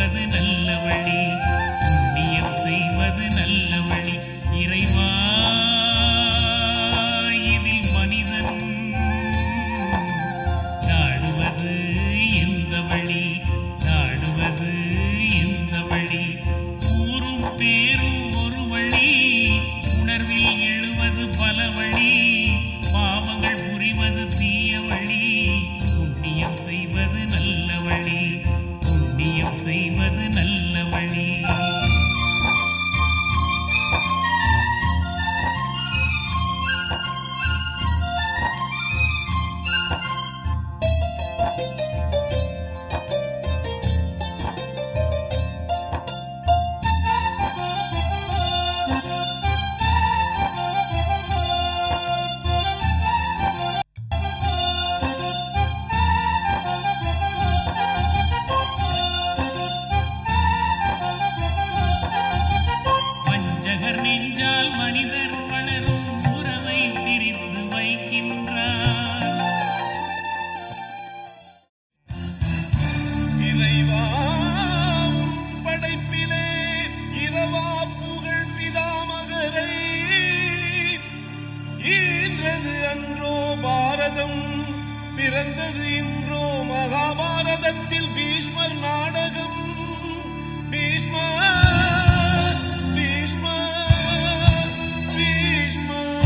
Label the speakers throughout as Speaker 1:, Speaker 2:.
Speaker 1: செய்வது நல்ல வழி புண்ணியம் செய்வது நல்ல வழி இறைவா இதில் மனிதன் நாடுவது எந்த வழி நாடுவது எந்த வழி ஊரும் பேரும் ஒரு வழி உணர்வில் எழுவது பல வழி பாவங்கள் புரிவது தீய வழி புண்ணியம் செய்வது நல்ல வழி புண்ணியம் செய்வது நல்ல வழி வஞ்சகர் நெஞ்சால் மனிதர் வளரும் உறவை பிரித்து வைக்கின்றார்
Speaker 2: இறைவா உன் படைப்பிலே இரவா புகழ் பிதாமகரை ஈன்றது அன்றோ பாரதம் பிறந்தது இன்றோ மகாபாரதத்தில் பீஷ்மர் நாடகம் பீஷ்மர் பீஷ்மர் பீஷ்மர்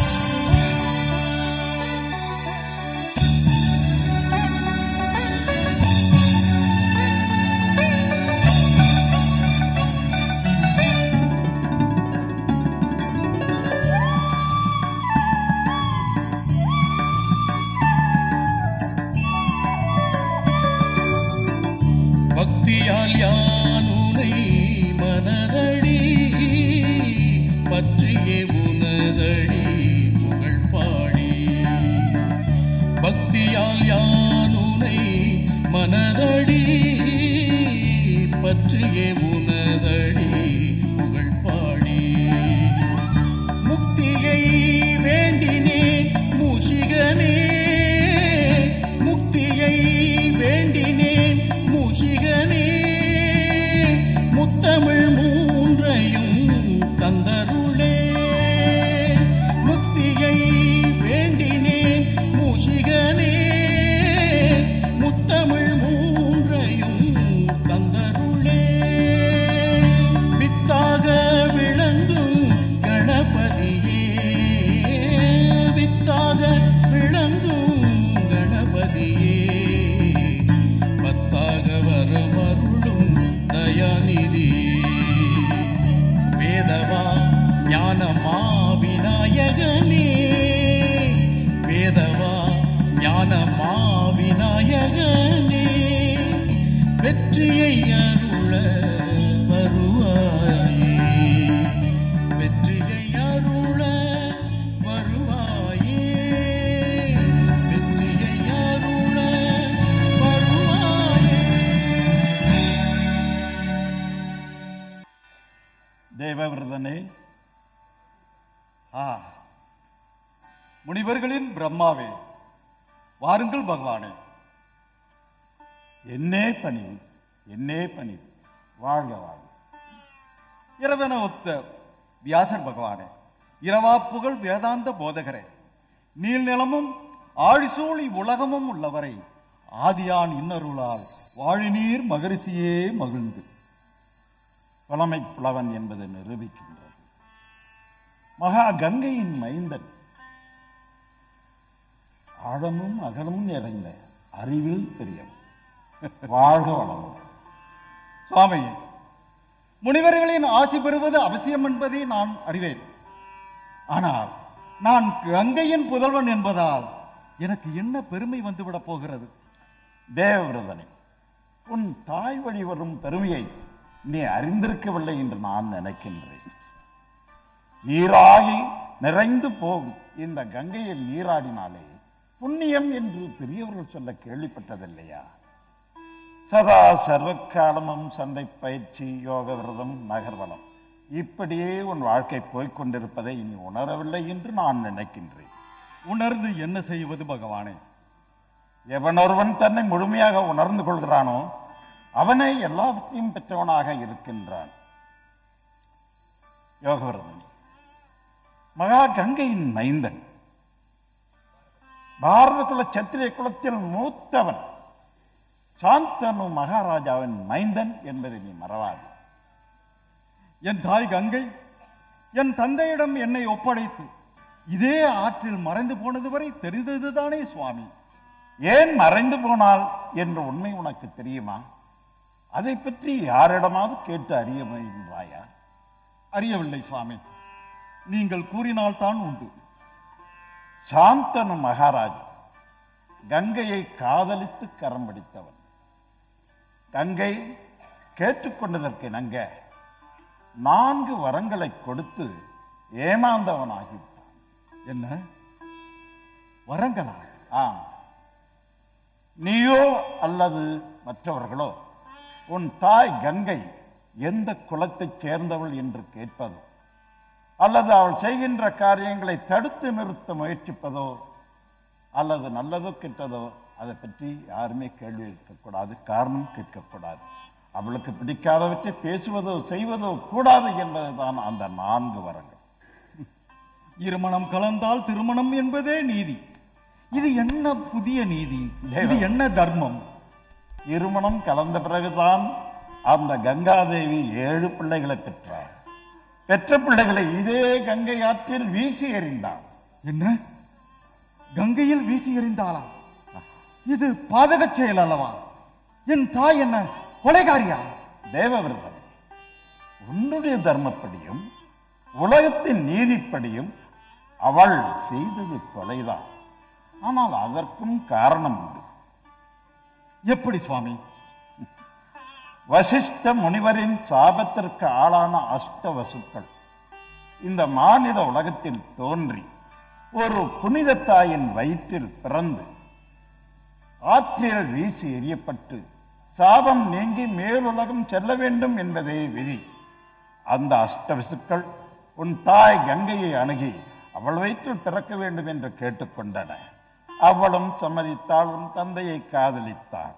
Speaker 2: பக்தியால் யானுனை மனதடி பற்றியே உனதடி புகழ் பாடி பக்தியால் யானுனை மனதடி பற்றியே உனதடி புகழ் பாடி முக்தியை வேண்டினேன் மூஷிகனே முக்தியை வேண்டினேன் மூஷிகனே முத்தமிழ் மூன்றையும் தந்தருளே முக்தியை வேண்டினேன் மூஷிகனே முத்தமிழ் மூன்றையும் தந்தருளே வித்தாக விளங்கும் கணபதியே வித்தாக விளங்கும் கணபதியே பத்தாக வரமருளும் தயாநிதியே வேதவா ஞானமா விநாயகனே வேதவா ஞானமா விநாயகனே வெற்றியை அருள வருவாயே வெற்றியை அருள வருவாயே வெற்றியை அருள வருவாயே
Speaker 3: தேவவிரதனே ஆ முனிவர்களின் பிரம்மாவே வாருங்கள் பகவானே என்னே பணி என்னே பணி வாழ்க வாழ்க இரவன ஒத்த வியாசர் பகவானே இரவா புகழ் வேதாந்த போதகரே நீள்நிலமும் ஆழிசூழி உலகமும் உள்ளவரை ஆதியான் இன்னருளால் வாழிநீர் மகரிஷியே மகிழ்ந்து புலமை புலவன் என்பது நிரூபிக்கின்றது மகா கங்கையின் மைந்தன் ஆழமும் அகலமும் நிறைந்த அறிவில் பெரியவன் வாழ்க வளமும் சுவாமி முனிவர்களின் ஆசி பெறுவது அவசியம் என்பதை நான் அறிவேன் ஆனால் நான் கங்கையின் புதல்வன் என்பதால் எனக்கு என்ன பெருமை வந்துவிடப் போகிறது தேவவிரதனை உன் தாய் வழி வரும் பெருமையை நீ அறிந்திருக்கவில்லை என்று நான் நினைக்கின்றேன் நீராகி நிறைந்து போகும் இந்த கங்கையில் நீராடினாலே புண்ணியம் என்று பெரியவர்கள் சொல்ல கேள்விப்பட்டதில்லையா சதா சர்வகாலமும் சந்தை பயிற்சி யோக விரதம் நகர்வலம் இப்படியே உன் வாழ்க்கை போய்க் கொண்டிருப்பதை நீ உணரவில்லை என்று நான் நினைக்கின்றேன் உணர்ந்து என்ன செய்வது பகவானே எவனொருவன் தன்னை முழுமையாக உணர்ந்து கொள்கிறானோ அவனே எல்லாவற்றையும் பெற்றவனாக இருக்கின்றான் யோகவர்தன் மகா கங்கையின் மைந்தன் பாரத குல சத்திரிய குலத்தில் மூத்தவன் சாந்தனு மகாராஜாவின் மைந்தன் என்பதை நீ மறவாது
Speaker 2: என் தாய் கங்கை என் தந்தையிடம் என்னை ஒப்படைத்து இதே ஆற்றில் மறைந்து போனது வரை தெரிந்ததுதானே சுவாமி
Speaker 3: ஏன் மறைந்து போனாள் என்ற உண்மை உனக்கு தெரியுமா அதை பற்றி யாரிடமாவது கேட்டு அறிய முயன்றாயா
Speaker 2: அறியவில்லை சுவாமி நீங்கள் கூறினால்தான் உண்டு
Speaker 3: சாந்தனு மகாராஜ் கங்கையை காதலித்து கரம் பிடித்தவன் கங்கை கேட்டுக்கொண்டதற்கு இணங்க நான்கு வரங்களை கொடுத்து ஏமாந்தவனாகிவிட்டான்
Speaker 2: என்ன வரங்களா
Speaker 3: ஆம் நீயோ அல்லது மற்றவர்களோ உன் தாய் கங்கை எந்த குலத்தைச் சேர்ந்தவள் என்று கேட்பதோ அல்லது அவள் செய்கின்ற காரியங்களை தடுத்து நிறுத்த முயற்சிப்பதோ அல்லது நல்லதோ கெட்டதோ அதை பற்றி யாருமே கேள்வி கேட்கக்கூடாது காரணம் கேட்கக்கூடாது அவளுக்கு பிடிக்காதவற்றை பேசுவதோ செய்வதோ கூடாது என்பதுதான் அந்த நான்கு வரங்கள்
Speaker 2: இருமணம் கலந்தால் திருமணம் என்பதே நீதி இது என்ன புதிய நீதி இது என்ன தர்மம்
Speaker 3: இருமணம் கலந்த பிறகுதான் அந்த கங்காதேவி ஏழு பிள்ளைகளை பெற்றார் பெற்ற பிள்ளைகளை இதே கங்கை ஆற்றில் வீசி எறிந்தார்
Speaker 2: என்ன கங்கையில் வீசி எறிந்தாளா இது பாதகச் செயல் அல்லவா என் தாய் என்ன கொலைகாரியா
Speaker 3: தேவவிரதன் உன்னுடைய தர்மப்படியும் உலகத்தின் நீதிப்படியும் அவள் செய்தது கொலைதான் ஆனால் அதற்கும் காரணம் உண்டு
Speaker 2: எப்படி சுவாமி
Speaker 3: வசிஷ்ட முனிவரின் சாபத்திற்கு ஆளான அஷ்டவசுக்கள் இந்த மாநில உலகத்தில் தோன்றி ஒரு புனித தாயின் வயிற்றில் பிறந்து ஆற்றில் வீசி எறியப்பட்டு சாபம் நீங்கி மேலுலகம் செல்ல வேண்டும் என்பதே விதி அந்த அஷ்டவசுக்கள் உன் தாய் கங்கையை அணுகி அவள் வயிற்றில் பிறக்க வேண்டும் என்று கேட்டுக்கொண்டன அவளும் சம்மதித்தாள் உன் தந்தையை காதலித்தாள்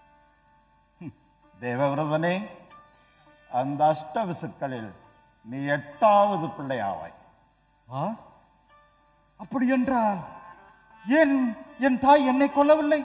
Speaker 3: தேவவிரதனே அந்த அஷ்டவிசுக்களில் நீ எட்டாவது பிள்ளையாவாய்
Speaker 2: ஆ? அப்படி என்றால் ஏன் என் தாய் என்னை கொல்லவில்லை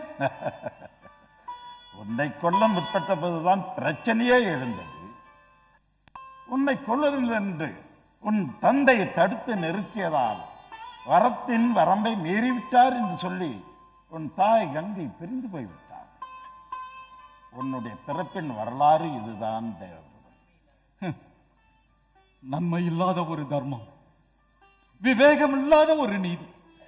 Speaker 3: உன்னை கொல்ல முற்பட்ட போதுதான் பிரச்சனையே எழுந்தது உன்னை கொல்லவில்லை என்று உன் தந்தை தடுத்து நிறுத்தியதால் வரத்தின் வரம்பை மீறிவிட்டார் என்று சொல்லி உன் தாய் கங்கை பிரிந்து போய்விட்டார் உன்னுடைய பிறப்பின் வரலாறு இதுதான் தேவவிரதன்
Speaker 2: நன்மை இல்லாத ஒரு தர்மம் விவேகம் இல்லாத ஒரு நீதி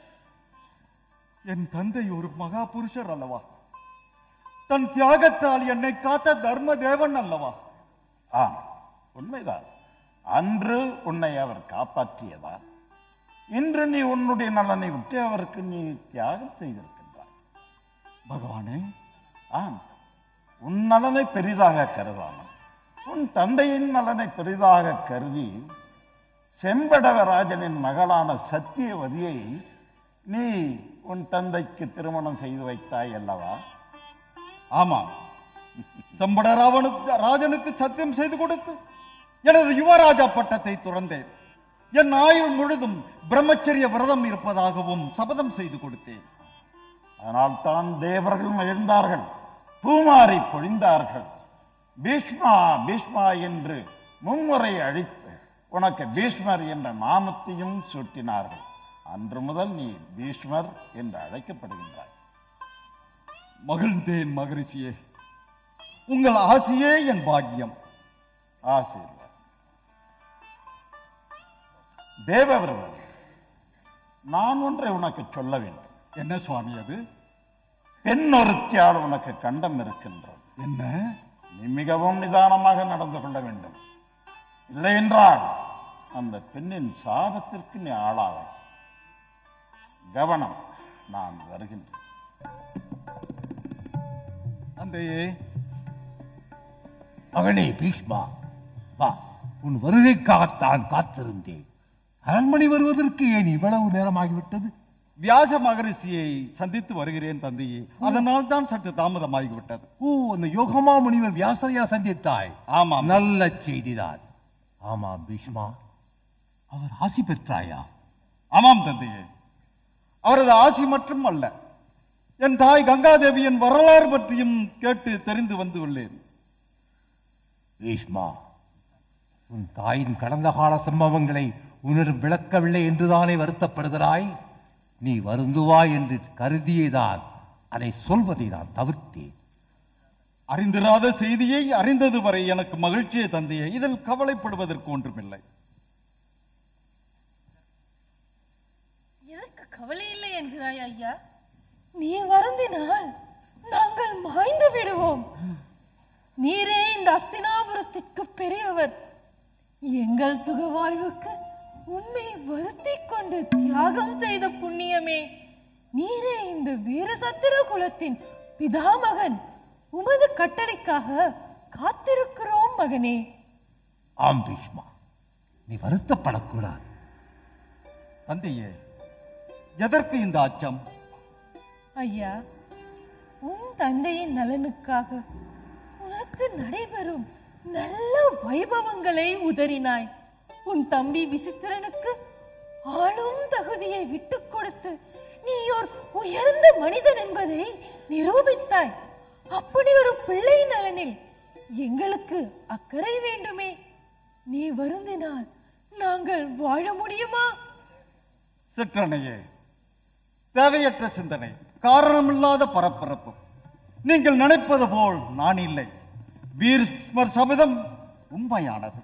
Speaker 2: என் தந்தை ஒரு மகா புருஷர் அல்லவா தன் தியாகத்தால் என்னை காத்த தர்ம தேவன் அல்லவா
Speaker 3: ஆம் உண்மைதான் அன்று உன்னை அவர் காப்பாற்றியதால் இன்று நீ உன்னுடைய நலனை விட்டு அவருக்கு நீ தியாகம் செய்திருக்கின்றாய்
Speaker 2: பகவானே
Speaker 3: ஆம் உன் நலனை பெரிதாக கருதாமல் உன் தந்தையின் நலனை பெரிதாக கருதி செம்படவராஜனின் மகளான சத்தியவதியை நீ உன் தந்தைக்கு திருமணம் செய்து வைத்தாய் அல்லவா
Speaker 2: ஆமாம் சம்படராவனுக்கு ராஜனுக்கு சத்தியம் செய்து கொடுத்து எனது யுவராஜா பட்டத்தை துறந்தேன் என் ஆயுள் முழுதும் பிரம்மச்சரிய விரதம் இருப்பதாகவும் சபதம் செய்து கொடுத்தேன்
Speaker 3: அதனால் தான் தேவர்கள் மகிழ்ந்தார்கள் பூமாரி பொழிந்தார்கள் பீஷ்மா பீஷ்மா என்று மும்முறை அழித்து உனக்கு பீஷ்மர் என்ற நாமத்தையும் சூட்டினார்கள் அன்று முதல் நீ பீஷ்மர் என்று அழைக்கப்படுகின்றாய்
Speaker 2: மகிழ்ந்தேன் மகரிஷியே உங்கள் ஆசியே என் பாக்கியம்
Speaker 3: ஆசீர்வாதம் தேவவிரதன் நான் ஒன்றை உனக்கு சொல்ல வேண்டும்
Speaker 2: என்ன சுவாமி அது
Speaker 3: பெண் ஒருத்தியால் உனக்கு கண்டம் இருக்கின்றது
Speaker 2: என்ன
Speaker 3: நீ மிகவும் நிதானமாக நடந்து கொள்ள வேண்டும் இல்லை என்றால் அந்த பெண்ணின் சாபத்திற்கு நீ ஆளாவாய் கவனம் நான் வருகின்றேன்
Speaker 2: தந்தையே
Speaker 4: மகனே பீஷ்மா வா உன் வருகைக்காகத்தான் காத்திருந்தேன் அரண்மனை வருவதற்கு ஏன் இவ்வளவு நேரமாகிவிட்டது
Speaker 2: வியாச மகரிஷியை சந்தித்து வருகிறேன் தந்தையே அதனால் தான் சற்று தாமதமாகிவிட்டது
Speaker 4: ஓ அந்த யோகமா முனிவர் வியாசரையா சந்தித்தாய்
Speaker 2: ஆமாம்
Speaker 4: நல்ல செய்திதான் ஆமா பீஷ்மா அவர் ஆசி பெற்றாயா
Speaker 2: ஆமாம் தந்தையே அவரது ஆசி மட்டும் அல்ல என் தாய் கங்காதேவியின் வரலாறு பற்றியும் கேட்டு தெரிந்து வந்து உள்ளேன்
Speaker 4: பீஷ்மா உன் தாயின் கடந்த கால சம்பவங்களை உன்னிடம் விளக்கவில்லை என்றுதானே வருத்தப்படுகிறாய் நீ வருந்துவாய் என்று கருதியேதான் அதை சொல்வதை நான் தவிர்த்தேன்
Speaker 2: அறிந்திராத செய்தியை அறிந்தது வரை எனக்கு மகிழ்ச்சியை தந்தையே இதில் கவலைப்படுவதற்கு ஒன்றுமில்லை
Speaker 5: எனக்கு கவலை இல்லை என்கிறாய் ஐயா நீ வருந்தினால் நாங்கள் மாய்ந்து விடுவோம் நீரே இந்த அஸ்தினாபுரத்திற்கு பெரியவர் எங்கள் சுகவாழ்வுக்கு உண்மை வருத்திக் கொண்டு தியாகம் செய்த புண்ணியமே நீரே இந்த வீரசத்திர குலத்தின் பிதாமகன் உமது கட்டளைக்காக காத்திருக்கிறோம் மகனே
Speaker 4: ஆம் பீஷ்மா நீ வருத்தப்படக்கூடாது
Speaker 2: தந்தையே எதற்கு இந்த அச்சம்
Speaker 5: ஐயா உன் தந்தையின் நலனுக்காக உனக்கு நடைபெறும் நல்ல வைபவங்களை உதறினாய் உன் தம்பி விசித்திரனுக்கு ஆளும் தகுதியை விட்டுக் கொடுத்து நீ ஒரு உயர்ந்த மனிதன் என்பதை நிரூபித்தாய் அப்படி ஒரு பிள்ளை நலனில் எங்களுக்கு அக்கறை வேண்டுமே நீ வருந்தினால் நாங்கள் வாழ முடியுமா
Speaker 2: சிற்றனையே தேவையற்ற சிந்தனை காரணமில்லாத பரபரப்பு நீங்கள் நினைப்பது போல் நான் இல்லை வீர்ஸ்மர் சபதம் உண்மையானது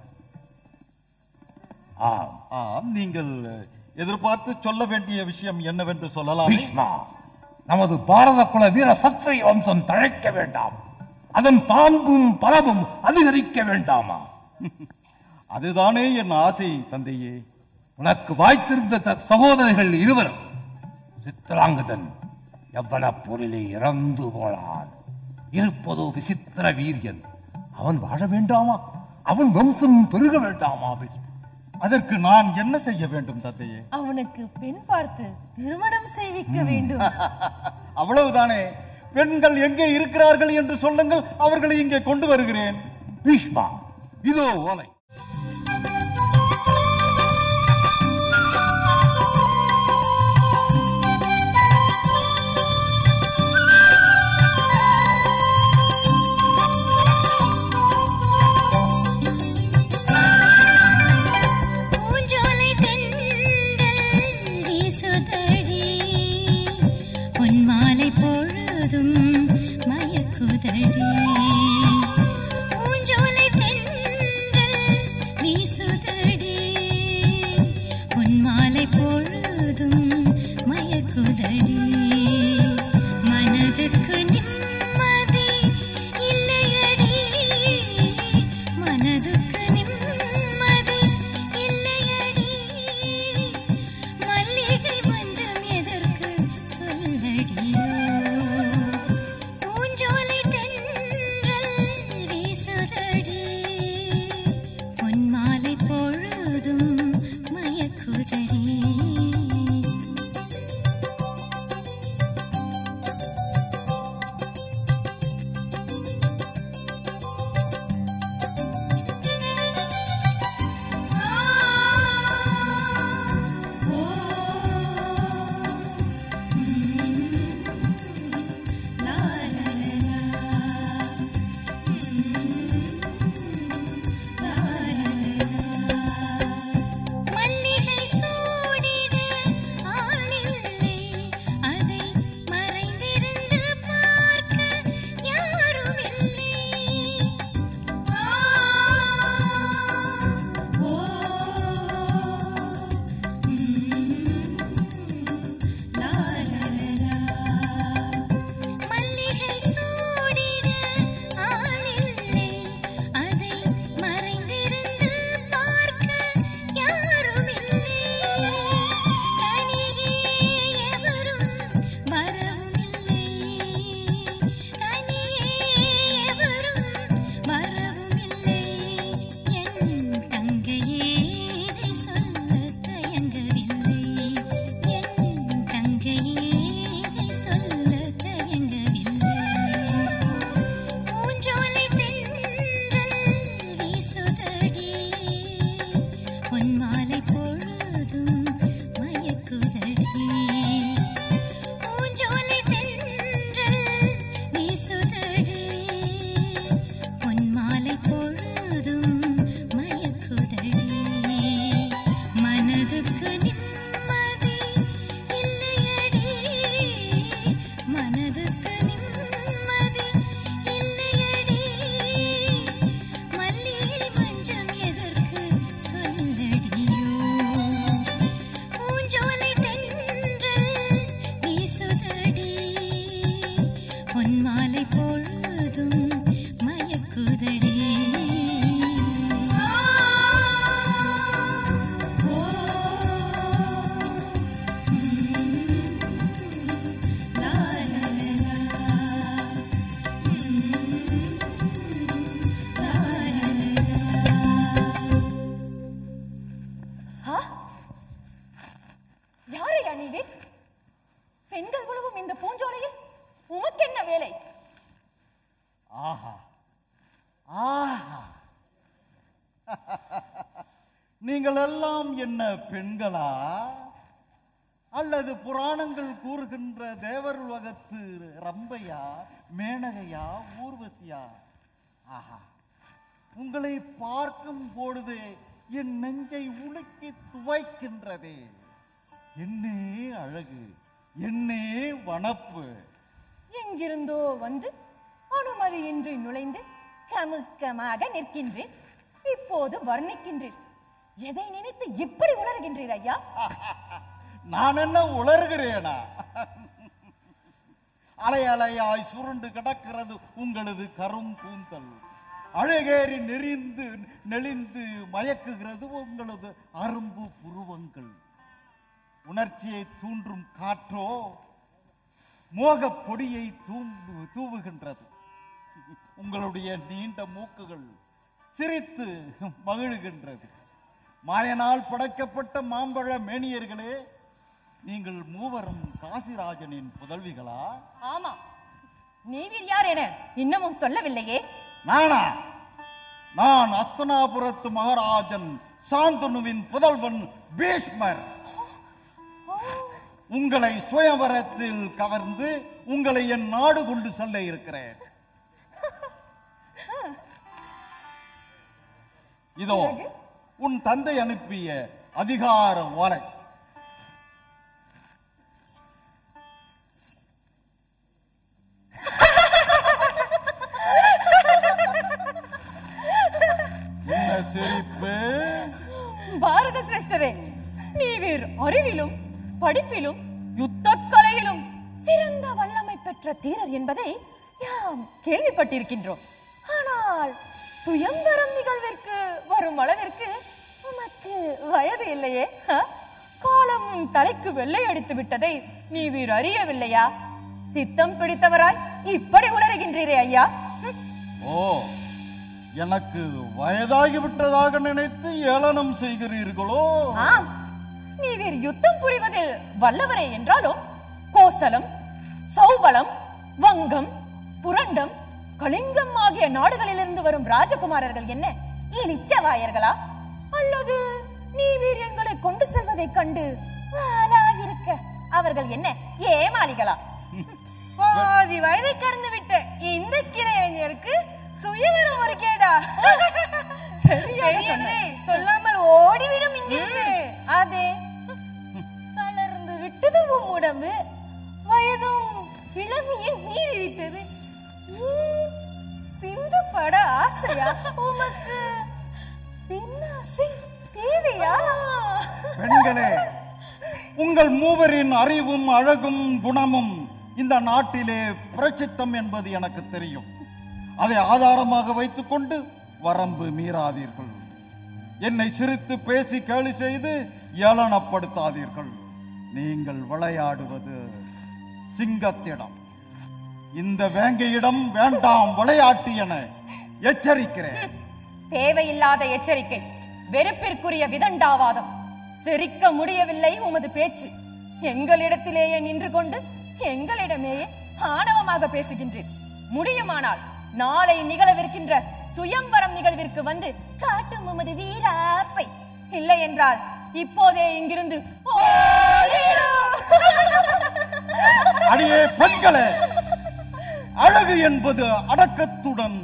Speaker 4: ஆம்
Speaker 2: ஆம் நீங்கள் எதிர்பார்த்து சொல்ல வேண்டிய விஷயம் என்னவென்று சொல்லலாம்
Speaker 4: பீஷ்மா நமது பாரத குல வீர சத்திரிய வம்சம் தழைக்க வேண்டாம் அதன் பாம்பும் பலமும் அதிகரிக்க வேண்டாமா
Speaker 2: அதுதானே என் ஆசை தந்தையே
Speaker 4: உனக்கு வாய்த்திருந்த த- சகோதரர்கள் இருவர் சித்திராங்கதன் எவ்வன போரிலே இறந்து போனான் இருப்பதோ விசித்திர வீரியன் அவன் வாழ வேண்டாமா அவன் வம்சம் பெருக வேண்டாமா பீஷ்மா?
Speaker 2: அதற்கு நான் என்ன செய்ய வேண்டும் தந்தையே
Speaker 5: அவனுக்கு பெண் பார்த்து திருமணம் செய்விக்க வேண்டும்
Speaker 2: அவ்வளவுதானே பெண்கள் எங்கே இருக்கிறார்கள் என்று சொல்லுங்கள் அவர்களை இங்கே கொண்டு வருகிறேன்
Speaker 4: பீஷ்மா இதோ ஓலை
Speaker 6: பூஞ்சோலை தென்றல் வீசுதடி பொன்மாலை பொழுதும் மயக்குதடி பூஞ்சோலை தென்றல்
Speaker 2: நீங்கள் எல்லாம் என்ன பெண்களா அல்லது புராணங்கள் கூறுகின்ற தேவர் உலகத்து ரம்பையா மேனகையா ஊர்வசியா ஆஹா உங்களை பார்க்கும் பொழுது என் நெஞ்சை உலுக்கி துவைக்கின்றதே என்னே அழகு என்னே வனப்பு
Speaker 5: எங்கிருந்தோ வந்து அனுமதியின்றி நுழைந்து கமுக்கமாக நிற்கின்றேன் இப்போது வர்ணிக்கின்றீர் எதை நினைத்து இப்படி உணர்கின்றீர் ஐயா
Speaker 2: நான் என்ன உளறுகிறேனா அலை அலையாய் சுருண்டு கிடக்கிறது உங்களது கரும் கூந்தல் அழகேறி நெறிந்து நெளிந்து மயக்குகிறது உங்களது அரும்பு புருவங்கள் உணர்ச்சியை தூண்டும் காற்றோ மோகப் பொடியை தூண்டு தூவுகின்றது உங்களுடைய நீண்ட மூக்குகள் சிரித்து மகிழுகின்றது மாயனால் படைக்கப்பட்ட மாம்பழ மேனியர்களே நீங்கள் மூவரும் காசிராஜனின் புதல்விகளா
Speaker 5: ஆமா நீவிர் யார் என இன்னமும் சொல்லவில்லையே
Speaker 2: நானா நான் அஸ்தனாபுரத்து மகாராஜன் சாந்தனுவின் புதல்வன் பீஷ்மர் உங்களை சுயவரத்தில் கவர்ந்து உங்களை என் நாடு கொண்டு செல்ல இருக்கிறேன் இதோ உன் தந்தை அனுப்பிய அதிகார ஓலை என்ன சிரிப்பு
Speaker 5: பாரத சிரேஷ்டரே நீவீர் அறிவிலும் படிப்பிலும் யுத்தக் கலையிலும் சிறந்த வல்லமை பெற்ற தீரர் என்பதை யாம் கேள்விப்பட்டிருக்கின்றோம் ஆனால் சுயம்பரம் நிகழ்விற்கு வரும் அளவிற்கு உமக்கு வயது இல்லையே ஆ? காலம் உன் தலைக்கு வெள்ளை அடித்து விட்டதை நீவீர் அறியவில்லையா சித்தம் பிடித்தவராய் இப்படி உளறுகின்றீரே ஐயா ஹம்.
Speaker 2: ஓ எனக்கு வயதாகி விட்டதாக நினைத்து ஏளனம் செய்கிறீர்களோ
Speaker 5: ஆம் நீவீர் யுத்தம் புரிவதில் வல்லவரே என்றாலும் கோசலம் சௌபலம் வங்கம் புரண்டம் கலிங்கம் ஆகிய நாடுகளிலிருந்து வரும் ராஜகுமாரர்கள் என்ன இனிச்சவாயர்களா அல்லது நீவீர் எங்களை கொண்டு செல்வதைக் கண்டு வாலாவிருக்க அவர்கள் என்ன ஏமாளிகளா பாதி வயதை கடந்து விட்ட இந்த கிளைஞருக்கு சுயவரம் ஒரு கேடா பெரியவரே, சொல்லாமல் ஓடிவிடும் இங்கிருந்து அதே தளர்ந்து விட்டது உம் உடம்பு வயதும் இளமையும் மீறி விட்டது உம், சிந்து பட ஆசையா உமக்கு பின்னாசை தேவையா
Speaker 2: பெண்களே உங்கள் மூவரின் அறிவும் அழகும் குணமும் இந்த நாட்டிலே பிரசித்தம் என்பது எனக்கு தெரியும் அதை ஆதாரமாக வைத்துக்கொண்டு வரம்பு மீறாதீர்கள் என்னை சிரித்து பேசி கேலி செய்து ஏளனப்படுத்தாதீர்கள் நீங்கள் விளையாடுவது சிங்கத்திடம் இந்த வேங்கையிடம் வேண்டாம் விளையாட்டு என எச்சரிக்கிறேன்
Speaker 5: தேவையில்லாத எச்சரிக்கை வெறுப்பிற்குரிய விதண்டாவாதம் சிரிக்க முடியவில்லை உமது பேச்சு எங்களிடத்திலேயே நின்று கொண்டு எங்களிடமேயே ஆணவமாக பேசுகின்றீர் முடியுமானால் நாளை நிகழவிருக்கின்ற சுயம்பரம் நிகழ்விற்கு வந்து காட்டும் உமது வீராப்பை இல்லை என்றால் இப்போதே இங்கிருந்து ஓடிடும்.
Speaker 2: அடியே பெண்களே அழகு என்பது அடக்கத்துடன்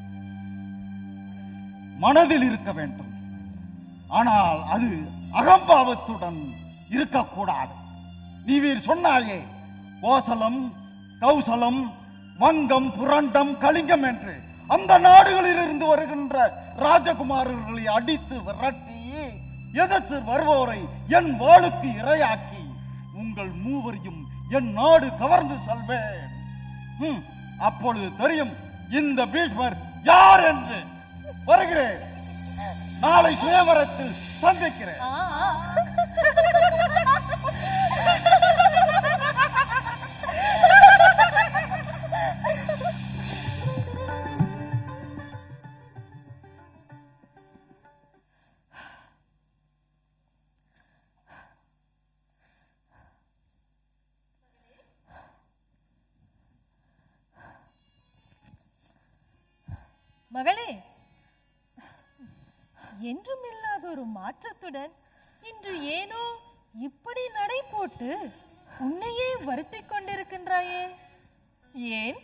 Speaker 2: மனதில் இருக்க வேண்டும் ஆனால் அது அகம்பாவத்துடன் இருக்கக்கூடாது நீ வீர் சொன்னாயே கோசலம் கௌசலம் வங்கம் புரண்டம் கலிங்கம் என்று அந்த நாடுகளில் இருந்து வருகின்ற ராஜகுமாரர்களை அடித்து விரட்டி எதிர்த்து வருவோரை என் வாளுக்கு இரையாக்கி உங்கள் மூவரையும் என் நாடு கவர்ந்து செல்வேன் ஹம், அப்பொழுது தெரியும் இந்த பீஷ்மர் யார் என்று வருகிறேன் நாளை சுயவரத்தில் சந்திக்கிறேன்
Speaker 5: ஆ, ஆ. மகளே என்றும் இல்லாத ஒரு மாற்றத்துடன் இன்று ஏனோ இப்படி நடை போட்டு உன்னையே வருத்திக் கொண்டிருக்கின்றாயே ஏன்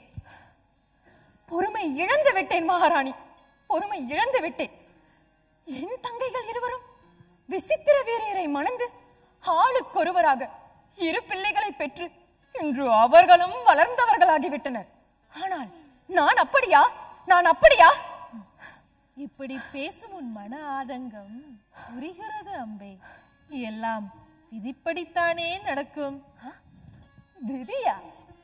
Speaker 7: பொறுமை இழந்து விட்டேன் மகாராணி பொறுமை இழந்து விட்டேன் என் தங்கைகள் இருவரும் விசித்திர வீரியரை மணந்து ஆளுக்கொருவராக இரு பிள்ளைகளை பெற்று இன்று அவர்களும் வளர்ந்தவர்களாகிவிட்டனர் ஆனால் நான் அப்படியா நான் அப்படியா
Speaker 5: இப்படி பேசும் உன் மன ஆதங்கம் புரிகிறது அம்பே எல்லாம் விதிப்படித்தானே நடக்கும்
Speaker 7: விதியா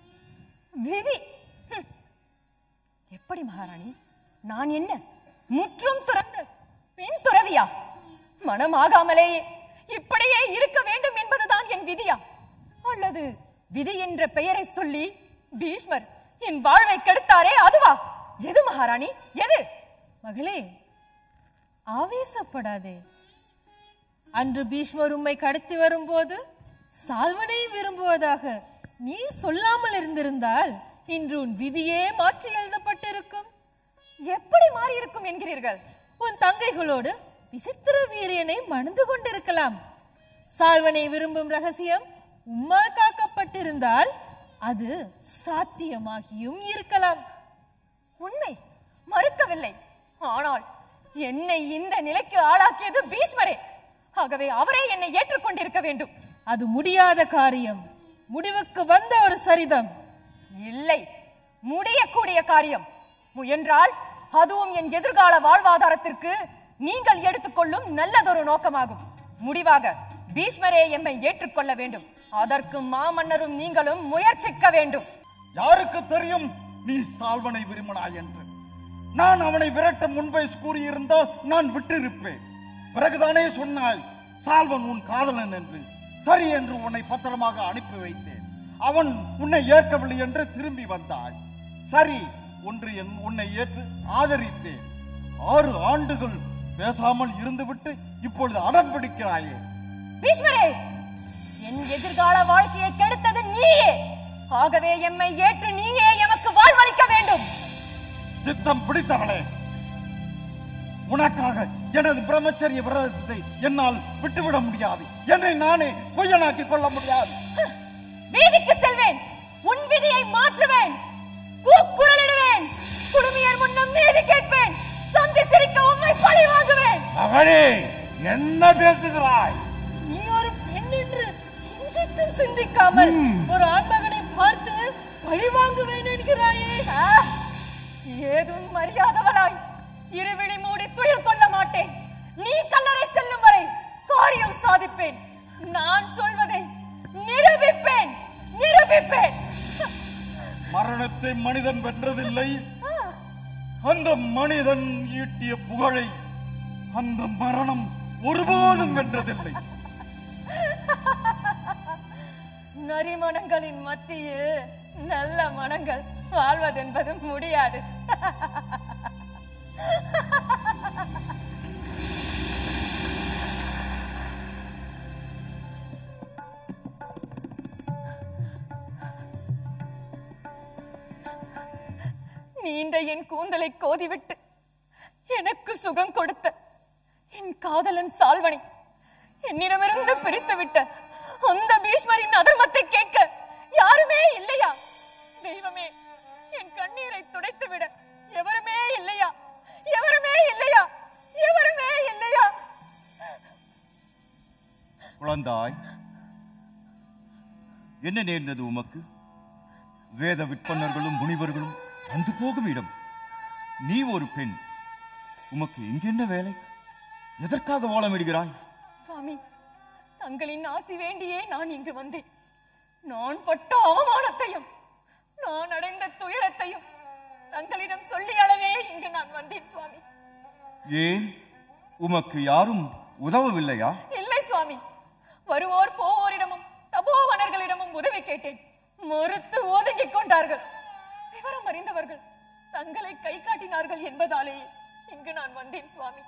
Speaker 7: விதி ஹம். எப்படி மகாராணி நான் என்ன முற்றும் துறந்த பெண் துறவியா மனமாகாமலேயே இப்படியே இருக்க வேண்டும் என்பதுதான் என் விதியா அல்லது விதி என்ற பெயரை சொல்லி பீஷ்மர் என் வாழ்வை கெடுத்தாரே அதுவா எது மகாராணி எது
Speaker 5: மகளே ஆவேசப்படாதே அன்று பீஷ்மர் உம்மை கடத்தி வரும்போது சால்வனை விரும்புவதாக நீ சொல்லாமல் இருந்திருந்தால் இன்று உன் விதியே மாற்றி எழுதப்பட்டிருக்கும்
Speaker 7: எப்படி மாறியிருக்கும் என்கிறீர்கள்
Speaker 5: உன் தங்கைகளோடு விசித்திர வீரியனை மணந்து கொண்டிருக்கலாம் சால்வனை விரும்பும் ரகசியம் உம்மால் காக்கப்பட்டிருந்தால் அது சாத்தியமாகியும் இருக்கலாம்
Speaker 7: உண்மை மறுக்கவில்லை ஆனால் என்னை இந்த நிலைக்கு ஆளாக்கியது பீஷ்மரே ஆகவே அவரே என்னை ஏற்றுக்கொண்டிருக்க வேண்டும்
Speaker 5: அது முடியாத காரியம் முடிவுக்கு வந்த ஒரு சரிதம்
Speaker 7: இல்லை முடியக்கூடிய காரியம் முயன்றால் அதுவும் என் எதிர்கால வாழ்வாதாரத்திற்கு நீங்கள் எடுத்துக்கொள்ளும் நல்லதொரு நோக்கமாகும் முடிவாக பீஷ்மரே எம்மை ஏற்றுக்கொள்ள வேண்டும் அதற்கு மாமன்னரும் நீங்களும் முயற்சிக்க வேண்டும்
Speaker 2: யாருக்கு தெரியும் நீ சால்வனை விரும்பினாய் என்று நான் அவனை விரட்ட முன்பே கூறியிருந்தால் நான் விட்டிருப்பேன் பிறகுதானே சொன்னாய் சால்வன் உன் காதலன் என்று சரி என்று உன்னை பத்திரமாக அனுப்பி வைத்தேன் அவன் உன்னை ஏற்கவில்லை என்று திரும்பி வந்தாய் சரி ஒன்று என் உன்னை ஏற்று ஆதரித்தேன் ஆறு ஆண்டுகள் பேசாமல் இருந்துவிட்டு இப்பொழுது அடம் பிடிக்கிறாயே
Speaker 7: பீஷ்மரே என் எதிர்கால வாழ்க்கையை கெடுத்தது நீயே ஆகவே எம்மை ஏற்று நீயே எமக்கு வாழ்வளிக்க வேண்டும்
Speaker 2: சித்தம் பிடித்தவளே உனக்காக எனது பிரம்மச்சரிய விரதத்தை என்னால் விட்டுவிட முடியாது என்னை நானே பொய்யனாக்கிக் கொள்ள முடியாது
Speaker 7: வீதிக்கு செல்வேன் உன் விதியை மாற்றுவேன் கூக்குரலிடுவேன் குடுமியர் முன்னம் நீதி கேட்பேன் தொந்தி சிரிக்க உண்மை பழி வாங்குவேன்
Speaker 4: மகளே என்ன பேசுகிறாய்
Speaker 5: நீ ஒரு பெண் என்று கிஞ்சிட்டும் சிந்திக்காமல் ஒரு ஆண்மகனை பார்த்து பழி வாங்குவேன் என்கிறாயே
Speaker 7: ஆ, ஏதும் மரியாதவளாய் இருவிழி மூடி துயில் கொள்ள மாட்டேன் நீ கல்லறை செல்லும் வரை காரியம் சாதிப்பேன் நான் சொல்வதை நிரூபிப்பேன் நிரூபிப்பேன்
Speaker 2: மரணத்தை மனிதன் வென்றதில்லை அந்த மனிதன் ஈட்டிய புகழை அந்த மரணம் ஒருபோதும் வென்றதில்லை
Speaker 7: நரிமணங்களின் மத்தியில் நல்ல மனங்கள் வாழ்வதென்பது முடியாது நீண்ட என் கூந்தலை கோதிவிட்டு எனக்கு சுகம் கொடுத்த என் காதலன் சால்வனை என்னிடமிருந்து பிரித்து விட்ட அந்த பீஷ்மரின் அதர்மத்தை கேட்க யாருமே இல்லையா தெய்வமே என் கண்ணீரை துடைத்து விட எவருமே இல்லையா எவருமே இல்லையா எவருமே இல்லையா
Speaker 2: குழந்தாய் என்ன நேர்ந்தது உமக்கு வேத விற்பனர்களும் முனிவர்களும் வந்து போகும் இடம் நீ ஒரு பெண் உமக்கு இங்கென்ன வேலை எதற்காக ஓலமிடுகிறாய்
Speaker 7: சுவாமி தங்களின் ஆசி வேண்டியே நான் இங்கு வந்தேன் நான் பட்ட அவமானத்தையும் நான் அடைந்த துயரத்தையும் தங்களிடம் சொல்லி அளவே இங்கு நான் வந்தேன் சுவாமி
Speaker 2: ஏன் உமக்கு யாரும் உதவவில்லையா
Speaker 7: இல்லை சுவாமி வருவோர் போவோரிடமும் தபோவனர்களிடமும் உதவி கேட்டேன் மறுத்து ஒதுங்கிக் கொண்டார்கள் விவரம் அறிந்தவர்கள் தங்களை கை காட்டினார்கள் என்பதாலேயே இங்கு நான் வந்தேன் சுவாமி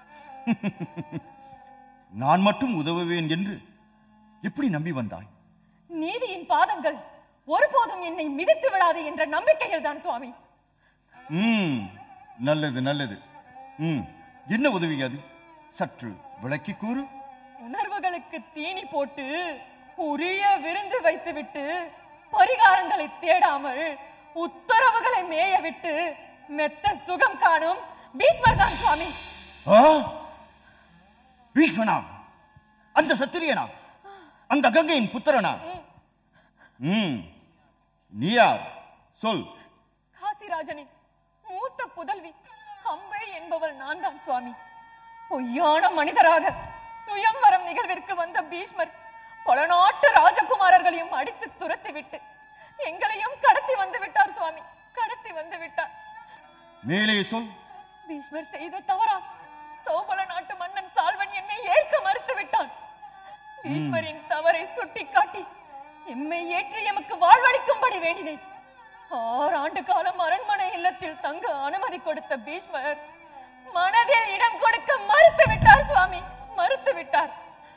Speaker 2: நான் மட்டும் உதவுவேன் என்று எப்படி நம்பி வந்தாய்
Speaker 7: நீதியின் பாதங்கள் ஒருபோதும் என்னை மிதித்து விடாது என்ற நம்பிக்கையில் தான் சுவாமி
Speaker 2: ம் நல்லது நல்லது ம் என்ன உதவி அது சற்று விளக்கி கூறு
Speaker 7: உணர்வுகளுக்கு தீனி போட்டு உரிய விருந்து வைத்துவிட்டு பரிகாரங்களை தேடாமல் உத்தரவுகளை மேய விட்டு மெத்த சுகம் காணும் பீஷ்மர் தான் சுவாமி
Speaker 2: ஆ? பீஷ்மனா அந்த சத்திரியனா அந்த கங்கையின் புத்திரனா ம் நீ யார் சொல்
Speaker 7: காசிராஜனின் மூத்த புதல்வி அம்பை என்பவள் நான் தான் சுவாமி பொய்யான மனிதராக சுயம்வரம் நிகழ்விற்கு வந்த பீஷ்மர் பல நாட்டு ராஜகுமாரர்களையும் அடித்து துரத்தி விட்டு எங்களையும் கடத்தி வந்து விட்டார் சுவாமி கடத்தி வந்து விட்டார்
Speaker 2: மேலே சொல்
Speaker 7: பீஷ்மர் செய்த தவறா சௌபல நாட்டு மன்னன் சால்வன் என்னை ஏற்க மறுத்து விட்டான் பீஷ்மரின் தவறை சுட்டிக்காட்டி எம்மை ஏற்றி எமக்கு வாழ்வளிக்கும்படி வேண்டினேன் ஆறு ஆண்டு காலம் அரண்மனை இல்லத்தில் தங்க அனுமதி கொடுத்த பீஷ்மர் மனதில் இடம் கொடுக்க மறுத்து விட்டார் சுவாமி மறுத்து விட்டார்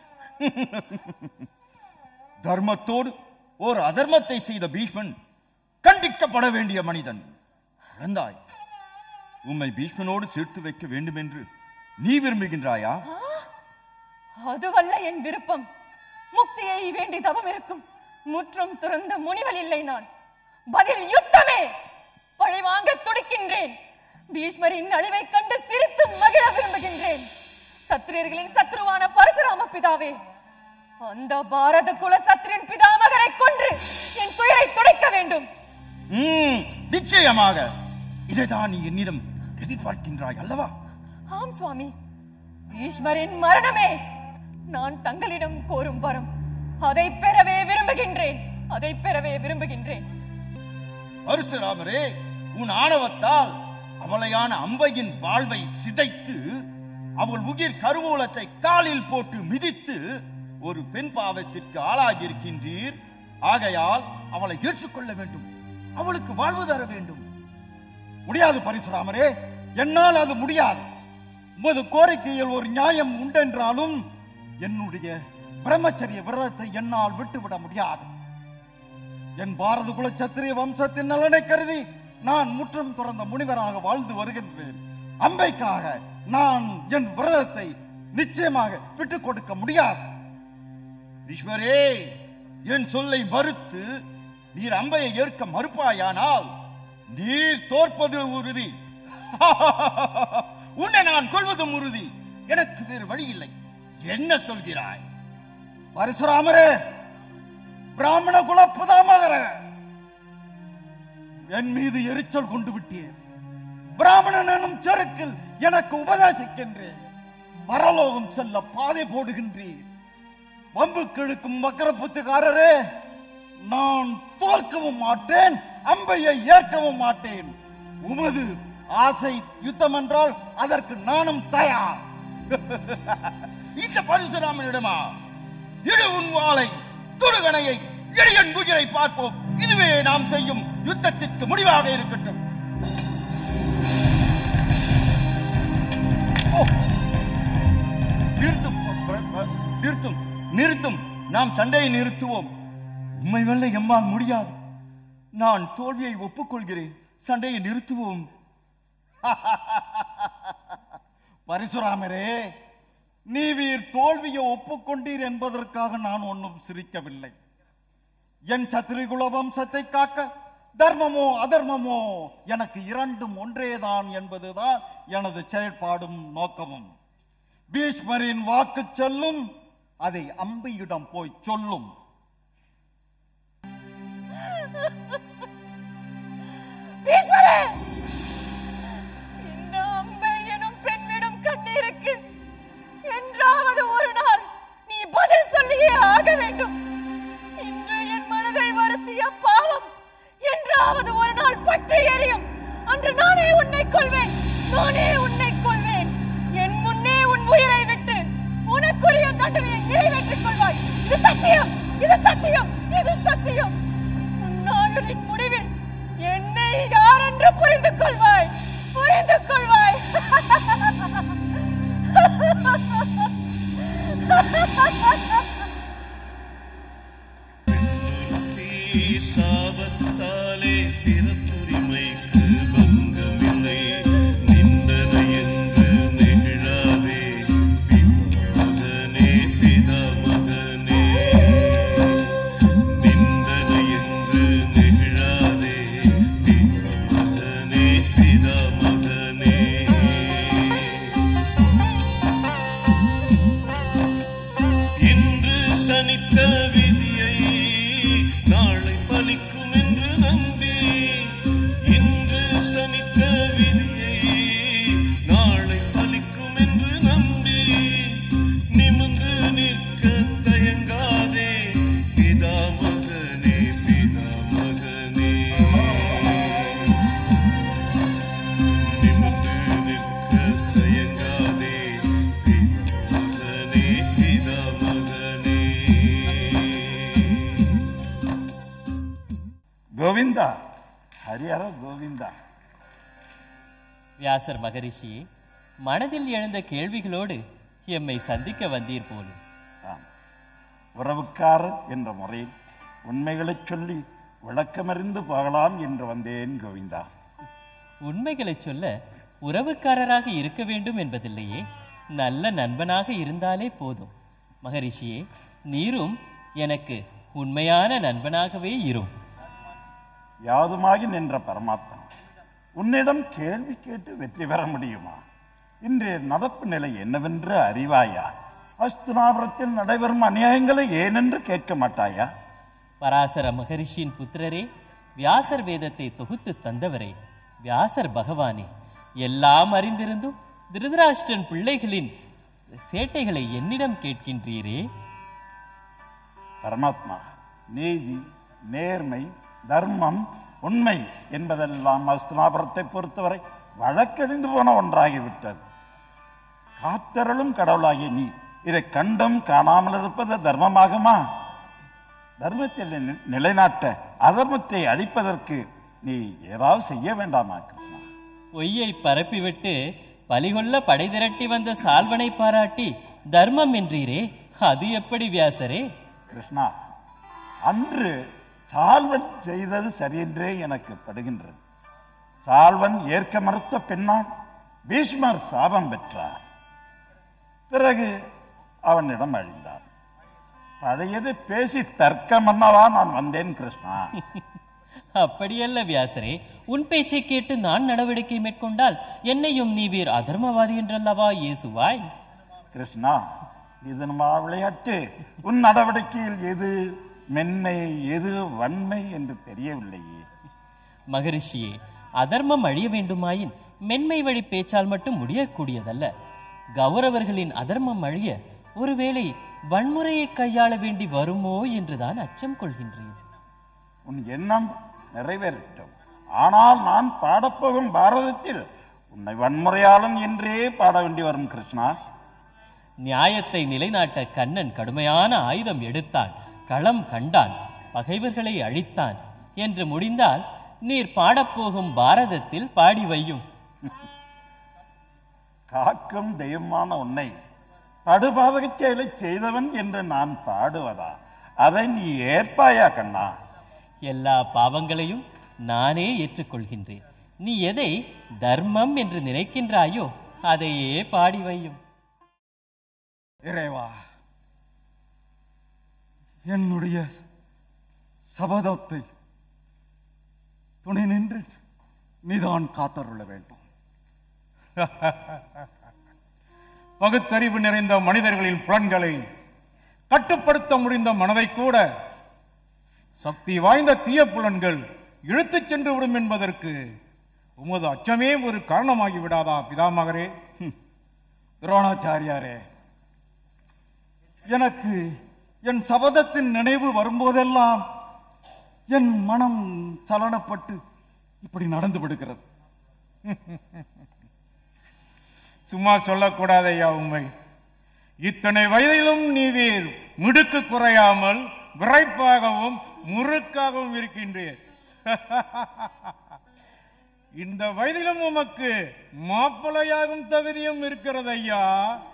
Speaker 2: தர்மத்தோடு ஓர் அதர்மத்தை செய்த பீஷ்மன் கண்டிக்கப்பட வேண்டிய மனிதன் குழந்தாய் உம்மை பீஷ்மனோடு சேர்த்து வைக்க வேண்டும் என்று நீ விரும்புகின்றாயா
Speaker 7: அதுவல்ல என் விருப்பம் முக்தியை வேண்டி தவம் இருக்கும் முற்றும் துறந்த முனிவல் இல்லை நான் பதில் யுத்தமே பழி வாங்க துடிக்கின்றேன் பீஷ்மரின் அழிவை கண்டு சிரித்து மகிழ விரும்புகின்றேன் சத்திரியர்களின் சத்ருவான பரசுராம பிதாவே அந்த பாரத குல சத்திரியன் பிதாமகரை கொன்று என் துயரை துடைக்க வேண்டும்
Speaker 2: ம், நிச்சயமாக இதைதான் நீ என்னிடம் எதிர்பார்க்கின்றாய் அல்லவா
Speaker 7: ஆம் சுவாமி பீஷ்மரின் மரணமே நான் தங்களிடம் கோரும் வரம் அதை பெறவே விரும்புகின்றேன் அதை பெறவே விரும்புகின்றேன்
Speaker 2: பரசுராமரே உன் ஆணவத்தால் அவளையான அம்பையின் வாழ்வை சிதைத்து அவள் உயிர் கருவூலத்தை காலில் போட்டு மிதித்து ஒரு பெண் பாவத்திற்கு ஆளாகியிருக்கின்றீர் ஆகையால் அவளை ஏற்றுக்கொள்ள வேண்டும் அவளுக்கு வாழ்வு தர வேண்டும்
Speaker 8: முடியாது பரசுராமரே என்னால் அது முடியாது உமது கோரிக்கையில் ஒரு நியாயம் உண்டென்றாலும் என்னுடைய பிரம்மச்சரிய விரதத்தை என்னால் விட்டுவிட முடியாது என் பாரத குல சத்திரிய வம்சத்தின் நலனை கருதி நான் முற்றும் துறந்த முனிவராக வாழ்ந்து வருகின்றேன் அம்பைக்காக நான் என் விரதத்தை நிச்சயமாக விட்டுக் கொடுக்க முடியாது
Speaker 2: ஈஸ்வரே என் சொல்லை மறுத்து நீர் அம்பையை ஏற்க மறுப்பாயானால் நீர் தோற்பது உறுதி உன்னை நான் கொள்வதும் உறுதி எனக்கு வேறு வழி இல்லை என்ன சொல்கிறாய்
Speaker 8: பரசுராமரே பிராமண குல புதாமகர என் மீது எரிச்சல் கொண்டு விட்டீர் பிராமணன் எனும் செருக்கில் எனக்கு உபதேசிக்கின்றேன் பரலோகம் செல்ல பாதை போடுகின்றீர் வம்புக்கு இழுக்கும் வக்கர புத்திகாரரே நான் தோற்கவும் மாட்டேன் அம்பையை ஏற்கவும் மாட்டேன் உமது ஆசை யுத்தம் என்றால் அதற்கு நானும் தயார்
Speaker 2: இந்த பரசுராமனிடமா இடு உன் வாளை துடுகணையை இடையன் குதிரை பார்ப்போம் இதுவே நாம் செய்யும் யுத்தத்திற்கு முடிவாக இருக்கட்டும் ஓ! நிறுத்தும் ப- ப- நிறுத்தும் நிறுத்தும் நாம் சண்டையை நிறுத்துவோம் உண்மை வெல்ல எம்மால் முடியாது நான் தோல்வியை ஒப்புக்கொள்கிறேன் சண்டையை நிறுத்துவோம்
Speaker 8: பரசுராமரே நீவீர் தோல்வியை ஒப்புக்கொண்டீர் என்பதற்காக நான் ஒன்றும் சிரிக்கவில்லை என் சத்திரிகுல வம்சத்தை காக்க தர்மமோ அதர்மமோ எனக்கு இரண்டும் ஒன்றேதான் என்பதுதான் எனது செயல்பாடும் நோக்கமும் பீஷ்மரின் வாக்கு சொல்லும் அதை அம்பியிடம் போய் சொல்லும்
Speaker 7: பீஷ்மரே இந்த அம்பை எனும் பெண்ணிடம் கண்ணீருக்கு என்றாவது ஒரு நாள் நீ பதில் சொல்லியே ஆக வேண்டும் இன்று என் மனதை வருத்திய பாவம் என்றாவது ஒரு நாள் பற்றி எரியும் அன்று நானே உன்னை கொள்வேன் நானே உன்னை கொள்வேன் என் முன்னே உன் உயிரை விட்டு உனக்குரிய தண்டனையை நிறைவேற்றிக் கொள்வாய் இது சத்தியம் இது சத்தியம் இது சத்தியம் உன்னாயுளின் முடிவில் என்னை யார் என்று புரிந்து கொள்வாய் புரிந்து கொள்வாய்
Speaker 9: சாபத்தாலே பிறப்புரிமைக்கு பங்கமில்லை நிந்தனை என்று நெகிழாதே
Speaker 3: ஹரிஹர கோவிந்தா
Speaker 10: வியாசர் மகரிஷியே மனதில் எழுந்த கேள்விகளோடு எம்மை சந்திக்க வந்தீர் போலும்
Speaker 3: ஆம். உறவுக்காரர் என்ற முறையில் உண்மைகளைச் சொல்லி விளக்கமறிந்து போகலாம் என்று வந்தேன் கோவிந்தா
Speaker 10: உண்மைகளைச் சொல்ல உறவுக்காரராக இருக்க வேண்டும் என்பதில்லையே நல்ல நண்பனாக இருந்தாலே போதும் மகரிஷியே நீரும் எனக்கு உண்மையான நண்பனாகவே இரும்
Speaker 3: யாதுமாகி நின்ற பரமாத்மா உன்னிடம் கேள்வி கேட்டு வெற்றி பெற முடியுமா இன்றைய நடப்பு நிலை என்னவென்று அறிவாயா அஸ்தினாபுரத்தில் நடைபெறும் அநியாயங்களை ஏனென்று கேட்க மாட்டாயா
Speaker 10: பராசர மகரிஷியின் புத்திரரே வியாசர் வேதத்தை தொகுத்து தந்தவரே வியாசர் பகவானே எல்லாம் அறிந்திருந்தும் திருதராஷ்டிரன் பிள்ளைகளின் சேட்டைகளை என்னிடம் கேட்கின்றீரே
Speaker 3: பரமாத்மா நீதி நேர்மை தர்மம் உண்மை என்பதெல்லாம் அஸ்தினாபுரத்தை பொறுத்தவரை வழக்கறிந்து போன ஒன்றாகிவிட்டது காத்தருளும் கடவுளாகிய நீ இதை கண்டும் காணாமல் இருப்பது தர்மமாகுமா தர்மத்தை நி- நிலைநாட்ட அதர்மத்தை அழிப்பதற்கு நீ ஏதாவது செய்ய வேண்டாமா கிருஷ்ணா
Speaker 10: பொய்யை பரப்பிவிட்டு பலிகொள்ள படை திரட்டி வந்த சால்வனை பாராட்டி தர்மம் என்றீரே அது எப்படி வியாசரே
Speaker 3: கிருஷ்ணா அன்று சால்வன் செய்தது சரியென்றே எனக்கு படுகின்றது சால்வன் ஏற்க மறுத்த பின்னால் பீஷ்மர் சாபம் பெற்றார் பிறகு அவனிடம் அழிந்தார் பழையது பேசி தர்க்கம் பண்ணவா நான் வந்தேன் கிருஷ்ணா
Speaker 10: அப்படியல்ல வியாசரே உன் பேச்சை கேட்டு நான் நடவடிக்கை மேற்கொண்டால் என்னையும் நீ வீர் அதர்மவாதி என்றல்லவா இயேசுவாய்
Speaker 3: கிருஷ்ணா இது நம்ம விளையாட்டு உன் நடவடிக்கையில் எது மென்மை எது வன்மை என்று தெரியவில்லையே
Speaker 10: மகரிஷியே அதர்மம் அழிய வேண்டுமாயின் மென்மை வழி பேச்சால் மட்டும் முடியக்கூடியதல்ல கௌரவர்களின் அதர்மம் அழிய ஒருவேளை வன்முறையை கையாள வேண்டி வருமோ என்றுதான் அச்சம் கொள்கின்றேன்
Speaker 3: உன் எண்ணம் நிறைவேறட்டும் ஆனால் நான் பாடப்போகும் பாரதத்தில் உன்னை வன்முறையாளன் என்றே பாட வேண்டி வரும் கிருஷ்ணா
Speaker 10: நியாயத்தை நிலைநாட்ட கண்ணன் கடுமையான ஆயுதம் எடுத்தான் களம் கண்டான் பகைவர்களை அழித்தான் என்று முடிந்தால் நீர் பாடப்போகும் பாரதத்தில் பாடி வையும்
Speaker 3: காக்கும் தெய்வமான உன்னை படுபாதகச் செயலை செய்தவன் என்று நான் பாடுவதா அதை நீ ஏற்பாயா கண்ணா
Speaker 10: எல்லா பாவங்களையும் நானே ஏற்றுக்கொள்கின்றேன் நீ எதை தர்மம் என்று நினைக்கின்றாயோ அதையே பாடி வையும்
Speaker 2: இறைவா என்னுடைய சபதத்தை துணை நின்று நீதான் காத்தருள வேண்டும்
Speaker 8: பகுத்தறிவு நிறைந்த மனிதர்களின் புலன்களை கட்டுப்படுத்த முடிந்த மனதை கூட சக்தி வாய்ந்த தீய புலன்கள் இழுத்துச் சென்று விடும் என்பதற்கு உமது அச்சமே ஒரு காரணமாகி விடாதா பிதாமகரே
Speaker 2: துரோணாச்சாரியாரே எனக்கு என் சபதத்தின் நினைவு வரும்போதெல்லாம் என் மனம் சலனப்பட்டு இப்படி நடந்து விடுகிறது
Speaker 8: சும்மா சொல்லக்கூடாது ஐயா உண்மை இத்தனை வயதிலும் நீவீர் மிடுக்கு குறையாமல் விரைப்பாகவும் முறுக்காகவும் இருக்கின்றீர் இந்த வயதிலும் உமக்கு மாப்பிளையாகும் தகுதியும் இருக்கிறது ஐயா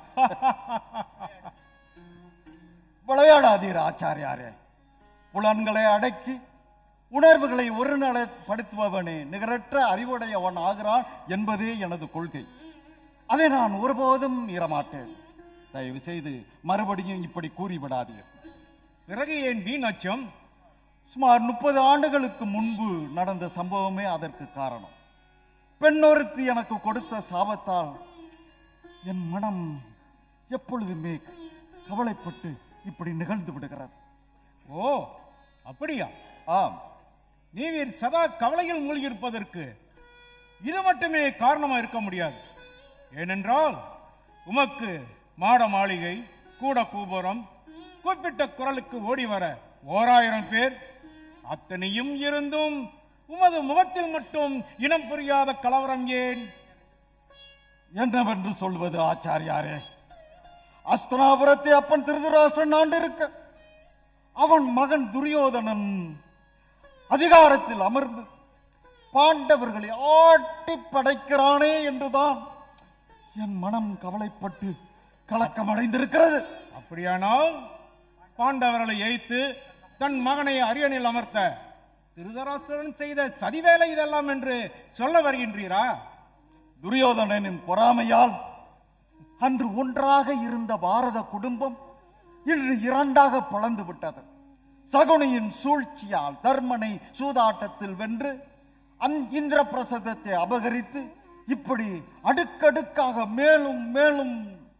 Speaker 2: விளையாடாதீர் ஆச்சாரியாரே புலன்களை அடக்கி உணர்வுகளை ஒருநலப்படுத்துபவனே நிகரற்ற அறிவுடையவன் ஆகிறான் என்பதே எனது கொள்கை அதை நான் ஒருபோதும் மீறமாட்டேன் தயவு செய்து மறுபடியும் இப்படி கூறிவிடாதீர்
Speaker 8: பிறகு ஏன் வீண் அச்சம்
Speaker 2: சுமார் முப்பது ஆண்டுகளுக்கு முன்பு நடந்த சம்பவமே அதற்கு காரணம் பெண்ணொருத்தி எனக்கு கொடுத்த சாபத்தால் என் மனம் எப்பொழுதுமே கவலைப்பட்டு இப்படி நிகழ்ந்து விடுகிறது
Speaker 8: ஓ அப்படியா
Speaker 2: ஆம்
Speaker 8: நீவீர் சதா கவலையில் மூழ்கியிருப்பதற்கு இது மட்டுமே காரணமா இருக்க முடியாது ஏனென்றால் உமக்கு மாட மாளிகை கூட கூபுரம் குறிப்பிட்ட குரலுக்கு ஓடி வர ஓராயிரம் பேர் அத்தனையும் இருந்தும் உமது முகத்தில் மட்டும் இனம் புரியாத கலவரம் ஏன்
Speaker 2: என்னவென்று சொல்வது ஆச்சாரியாரே அஸ்தனாபுரத்தை அப்பன் திருதராஷ்டிரன் ஆண்டிருக்க அவன் மகன் துரியோதனன் அதிகாரத்தில் அமர்ந்து பாண்டவர்களை ஆட்டி படைக்கிறானே என்றுதான் என் மனம் கவலைப்பட்டு கலக்கமடைந்திருக்கிறது
Speaker 11: அப்படியானால் பாண்டவர்களை எய்த்து தன் மகனை அரியணையில் அமர்த்த திருதராஷ்டிரன் செய்த சதிவேலை இதெல்லாம் என்று சொல்ல வருகின்றீரா
Speaker 2: துரியோதனனின் பொறாமையால் அன்று ஒன்றாக இருந்த பாரத குடும்பம் இன்று இரண்டாக பிளந்து விட்டது சகுனியின் சூழ்ச்சியால் தர்மனை சூதாட்டத்தில் வென்று அந் இந்திர பிரசதத்தை அபகரித்து இப்படி அடுக்கடுக்காக மேலும் மேலும்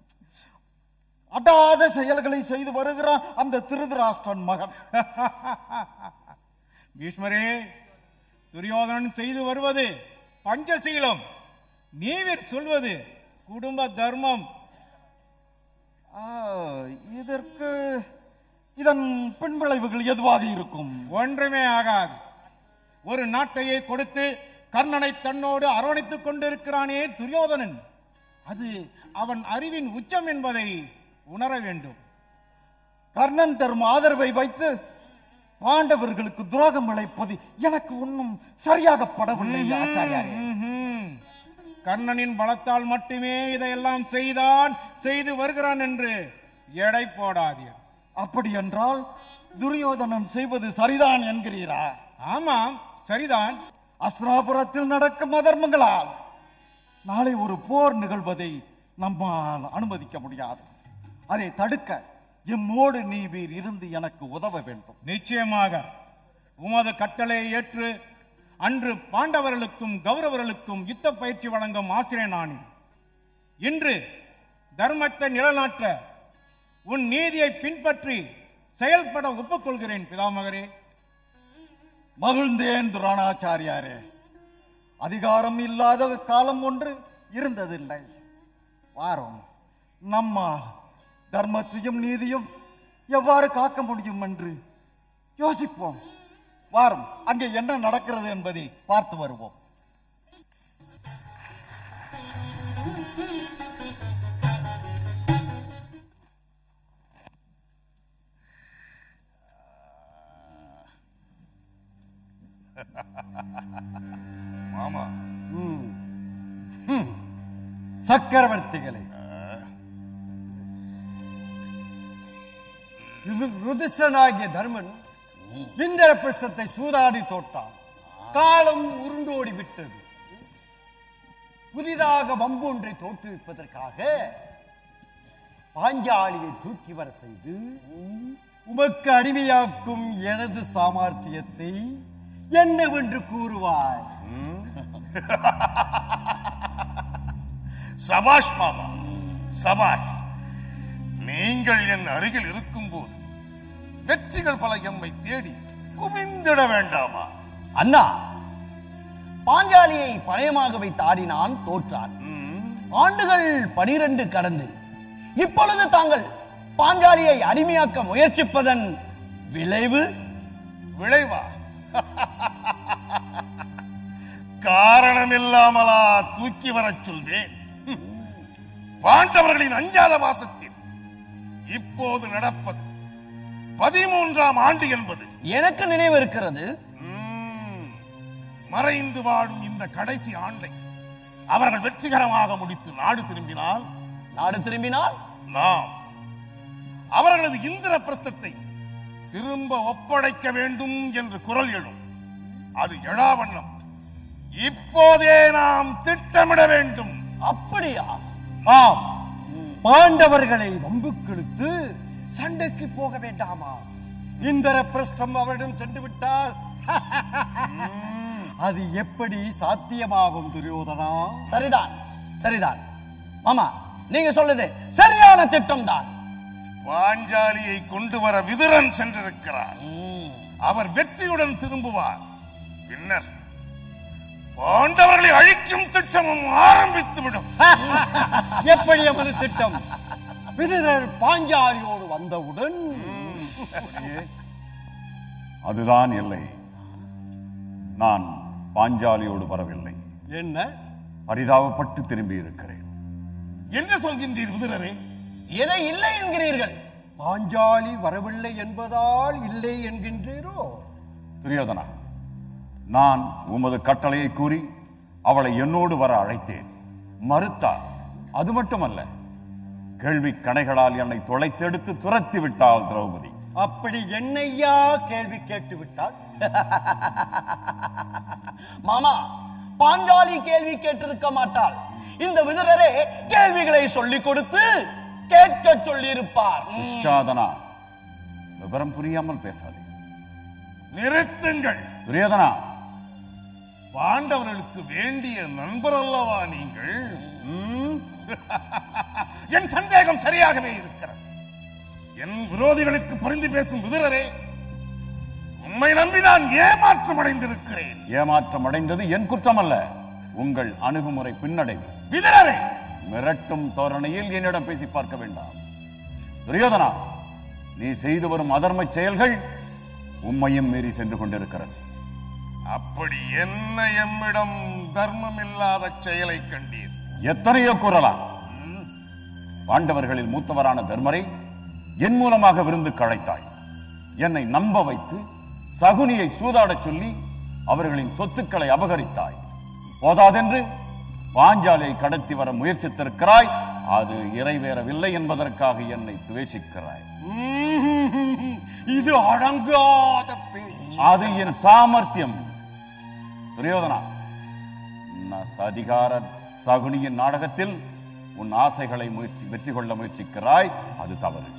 Speaker 2: அடாத செயல்களை செய்து வருகிறான் அந்த திருதராஷ்டிரன் மகன்
Speaker 11: பீஷ்மரே துரியோதனன் செய்து வருவது பஞ்சசீலம் நீவிர் சொல்வது குடும்ப தர்மம்
Speaker 2: ஆ, இதற்கு இதன் பின்விளைவுகள் எதுவாக இருக்கும்
Speaker 11: ஒன்றுமே ஆகாது ஒரு நாட்டையே கொடுத்து கர்ணனை தன்னோடு அரவணைத்துக் கொண்டிருக்கிறானே துரியோதனன் அது அவன் அறிவின் உச்சம் என்பதை உணர வேண்டும்
Speaker 2: கர்ணன் தரும் ஆதரவை வைத்து பாண்டவர்களுக்கு துரோகம் இழைப்பது எனக்கு ஒன்றும் சரியாக படவில்லை ஆச்சாரியாரே
Speaker 11: ம்ஹும். கர்ணனின் பலத்தால் மட்டுமே இதையெல்லாம் செய்தான் செய்து வருகிறான் என்று எடை போடாதீர்
Speaker 2: அப்படி என்றால் துரியோதனன் செய்வது சரிதான் என்கிறீரா
Speaker 11: ஆமாம் சரிதான்
Speaker 2: அஸ்திராபுரத்தில் நடக்கும் அதர்மங்களால் நாளை ஒரு போர் நிகழ்வதை நம்மால் அனுமதிக்க முடியாது அதை தடுக்க எம்மோடு நீ வீர் இருந்து எனக்கு உதவ வேண்டும்
Speaker 11: நிச்சயமாக உமது கட்டளை ஏற்று அன்று பாண்டவர்களுக்கும் கௌரவர்களுக்கும் யுத்த பயிற்சி வழங்கும் ஆசிரியர் நானே இன்று தர்மத்தை நிலநாட்ட உன் நீதியை பின்பற்றி செயல்பட ஒப்புக்கொள்கிறேன் பிதாமகரே
Speaker 2: மகிழ்ந்தேன் துரோணாச்சாரியாரே அதிகாரம் இல்லாத காலம் ஒன்று இருந்ததில்லை வாரம் நம்மால் தர்மத்தையும் நீதியும் எவ்வாறு காக்க முடியும் என்று யோசிப்போம் வாரம் அங்கே என்ன நடக்கிறது என்பதை பார்த்து வருவோம்
Speaker 12: மாமா
Speaker 13: சக்கரவர்த்திகளே இது ருதிஷ்டனாகிய தர்மன் இந்திர பிரசத்தை சூதாடி தோட்டான் காலம் உருண்டோடி விட்டது புதிதாக வம்பு ஒன்றை தோற்றுவிப்பதற்காக பாஞ்சாலியை தூக்கி வர செய்து உமக்கு அடிமையாக்கும் எனது சாமர்த்தியத்தை என்னவென்று கூறுவாய்
Speaker 12: சபாஷ் மாமா சபாஷ் நீங்கள் என் அருகில் இருக்கும்போது வெற்றிகள் பல எம்மை தேடி குவிந்திட வேண்டாமா
Speaker 14: அண்ணா பாஞ்சாலியை பணயமாக வைத்து ஆடினான் தோற்றான் ஆண்டுகள் பனிரெண்டு கடந்து இப்பொழுது தாங்கள் பாஞ்சாலியை அடிமையாக்க முயற்சிப்பதன் விளைவு
Speaker 12: விளைவா காரணமில்லாமலா தூக்கி வரச் சொல்வேன் ஹம். பாண்டவர்களின் அஞ்சாத வாசத்தில் இப்போது நடப்பது பதிமூன்றாம் ஆண்டு என்பது
Speaker 14: எனக்கு நினைவு இருக்கிறது
Speaker 12: ம், மறைந்து வாழும் இந்த கடைசி ஆண்டை அவர்கள் வெற்றிகரமாக முடித்து நாடு திரும்பினால்
Speaker 14: நாடு திரும்பினால்
Speaker 12: நாம் அவர்களது இந்திர பிரஸ்தத்தை திரும்ப ஒப்படைக்க வேண்டும் என்று குரல் எழும் அது எழாவண்ணம் இப்போதே நாம் திட்டமிட வேண்டும்
Speaker 14: அப்படியா
Speaker 13: ஆம் பாண்டவர்களை வம்புக்கிழுத்து சண்டைக்கு போக வேண்டாமா இந்திர பிரஸ்தம் அவரிடம் சென்று விட்டால் அது எப்படி சாத்தியமாகும் துரியோதனா
Speaker 14: சரிதான் சரிதான் மாமா நீங்க சொல்லுது சரியான திட்டம் தான்
Speaker 12: பாஞ்சாலியை கொண்டு வர விதுரன் சென்றிருக்கிறார் அவர் வெற்றியுடன் திரும்புவார் பின்னர் பாண்டவர்களை அழிக்கும் திட்டமும் ஆரம்பித்து விடும்
Speaker 13: எப்படி அவரது திட்டம் விதுரர் பாஞ்சாலியோடு வந்தவுடன்
Speaker 3: அதுதான் இல்லை நான் பாஞ்சாலியோடு வரவில்லை
Speaker 13: என்ன
Speaker 3: பரிதாபப்பட்டு திரும்பி இருக்கிறேன்
Speaker 12: என்று சொல்கின்றீர் விதுரரே
Speaker 14: எதை இல்லை என்கிறீர்கள்
Speaker 13: பாஞ்சாலி வரவில்லை என்பதால் இல்லை என்கின்றீரோ
Speaker 3: துரியோதனா நான் உமது கட்டளையை கூறி அவளை என்னோடு வர அழைத்தேன் மறுத்தார் அது மட்டுமல்ல கேள்வி கணைகளால் என்னை தொலைத்தெடுத்து துரத்தி விட்டாள் திரௌபதி
Speaker 13: அப்படி என்னையா கேள்வி கேட்டு விட்டால்
Speaker 14: மாமா பாஞ்சாலி கேள்வி கேட்டிருக்க மாட்டாள் இந்த விதுரரே கேள்விகளை சொல்லிக் கொடுத்து கேட்க சொல்லியிருப்பார் ம்.
Speaker 3: உச்சாதனா விவரம் புரியாமல் பேசாதே
Speaker 12: நிறுத்துங்கள்
Speaker 3: துரியோதனா
Speaker 12: பாண்டவர்களுக்கு வேண்டிய நண்பர் அல்லவா நீங்கள் ம்? என் சந்தேகம் சரியாகவே இருக்கிறது என் விரோதிகளுக்கு பரிந்து பேசும் விதுரரே உம்மை நம்பி நான் ஏமாற்றம் அடைந்திருக்கிறேன்
Speaker 3: ஏமாற்றம் அடைந்தது என் குற்றமல்ல உங்கள் அணுகுமுறை பின்னடைவு
Speaker 12: விதுரரே
Speaker 3: மிரட்டும் தோரணையில் என்னிடம் பேசி பார்க்க வேண்டாம் துரியோதனா நீ செய்து வரும் அதர்ம செயல்கள் உம்மையும் மீறி சென்று கொண்டிருக்கிறது
Speaker 12: அப்படி என்ன எம்மிடம் தர்மம் இல்லாத செயலை கண்டீர்
Speaker 3: எத்தனையோ கூறலாம் பாண்டவர்களில் மூத்தவரான தர்மரை என் மூலமாக விருந்து கழைத்தாய் என்னை நம்ப வைத்து சகுனியை சூதாடச் சொல்லி அவர்களின் சொத்துக்களை அபகரித்தாய் போதாதென்று பாஞ்சாலியை கடத்தி வர முயற்சித்திருக்கிறாய் அது இறைவேறவில்லை என்பதற்காக என்னை துவேஷிக்கிறாய்
Speaker 13: ம்ஹும். இது அடங்காத பேச்சு
Speaker 3: அது என் சாமர்த்தியம் துரியோதனா ந- அதிகார சகுனியின் நாடகத்தில் உன் ஆசைகளை முயற்சி வெற்றி கொள்ள முயற்சிக்கிறாய் அது தவறு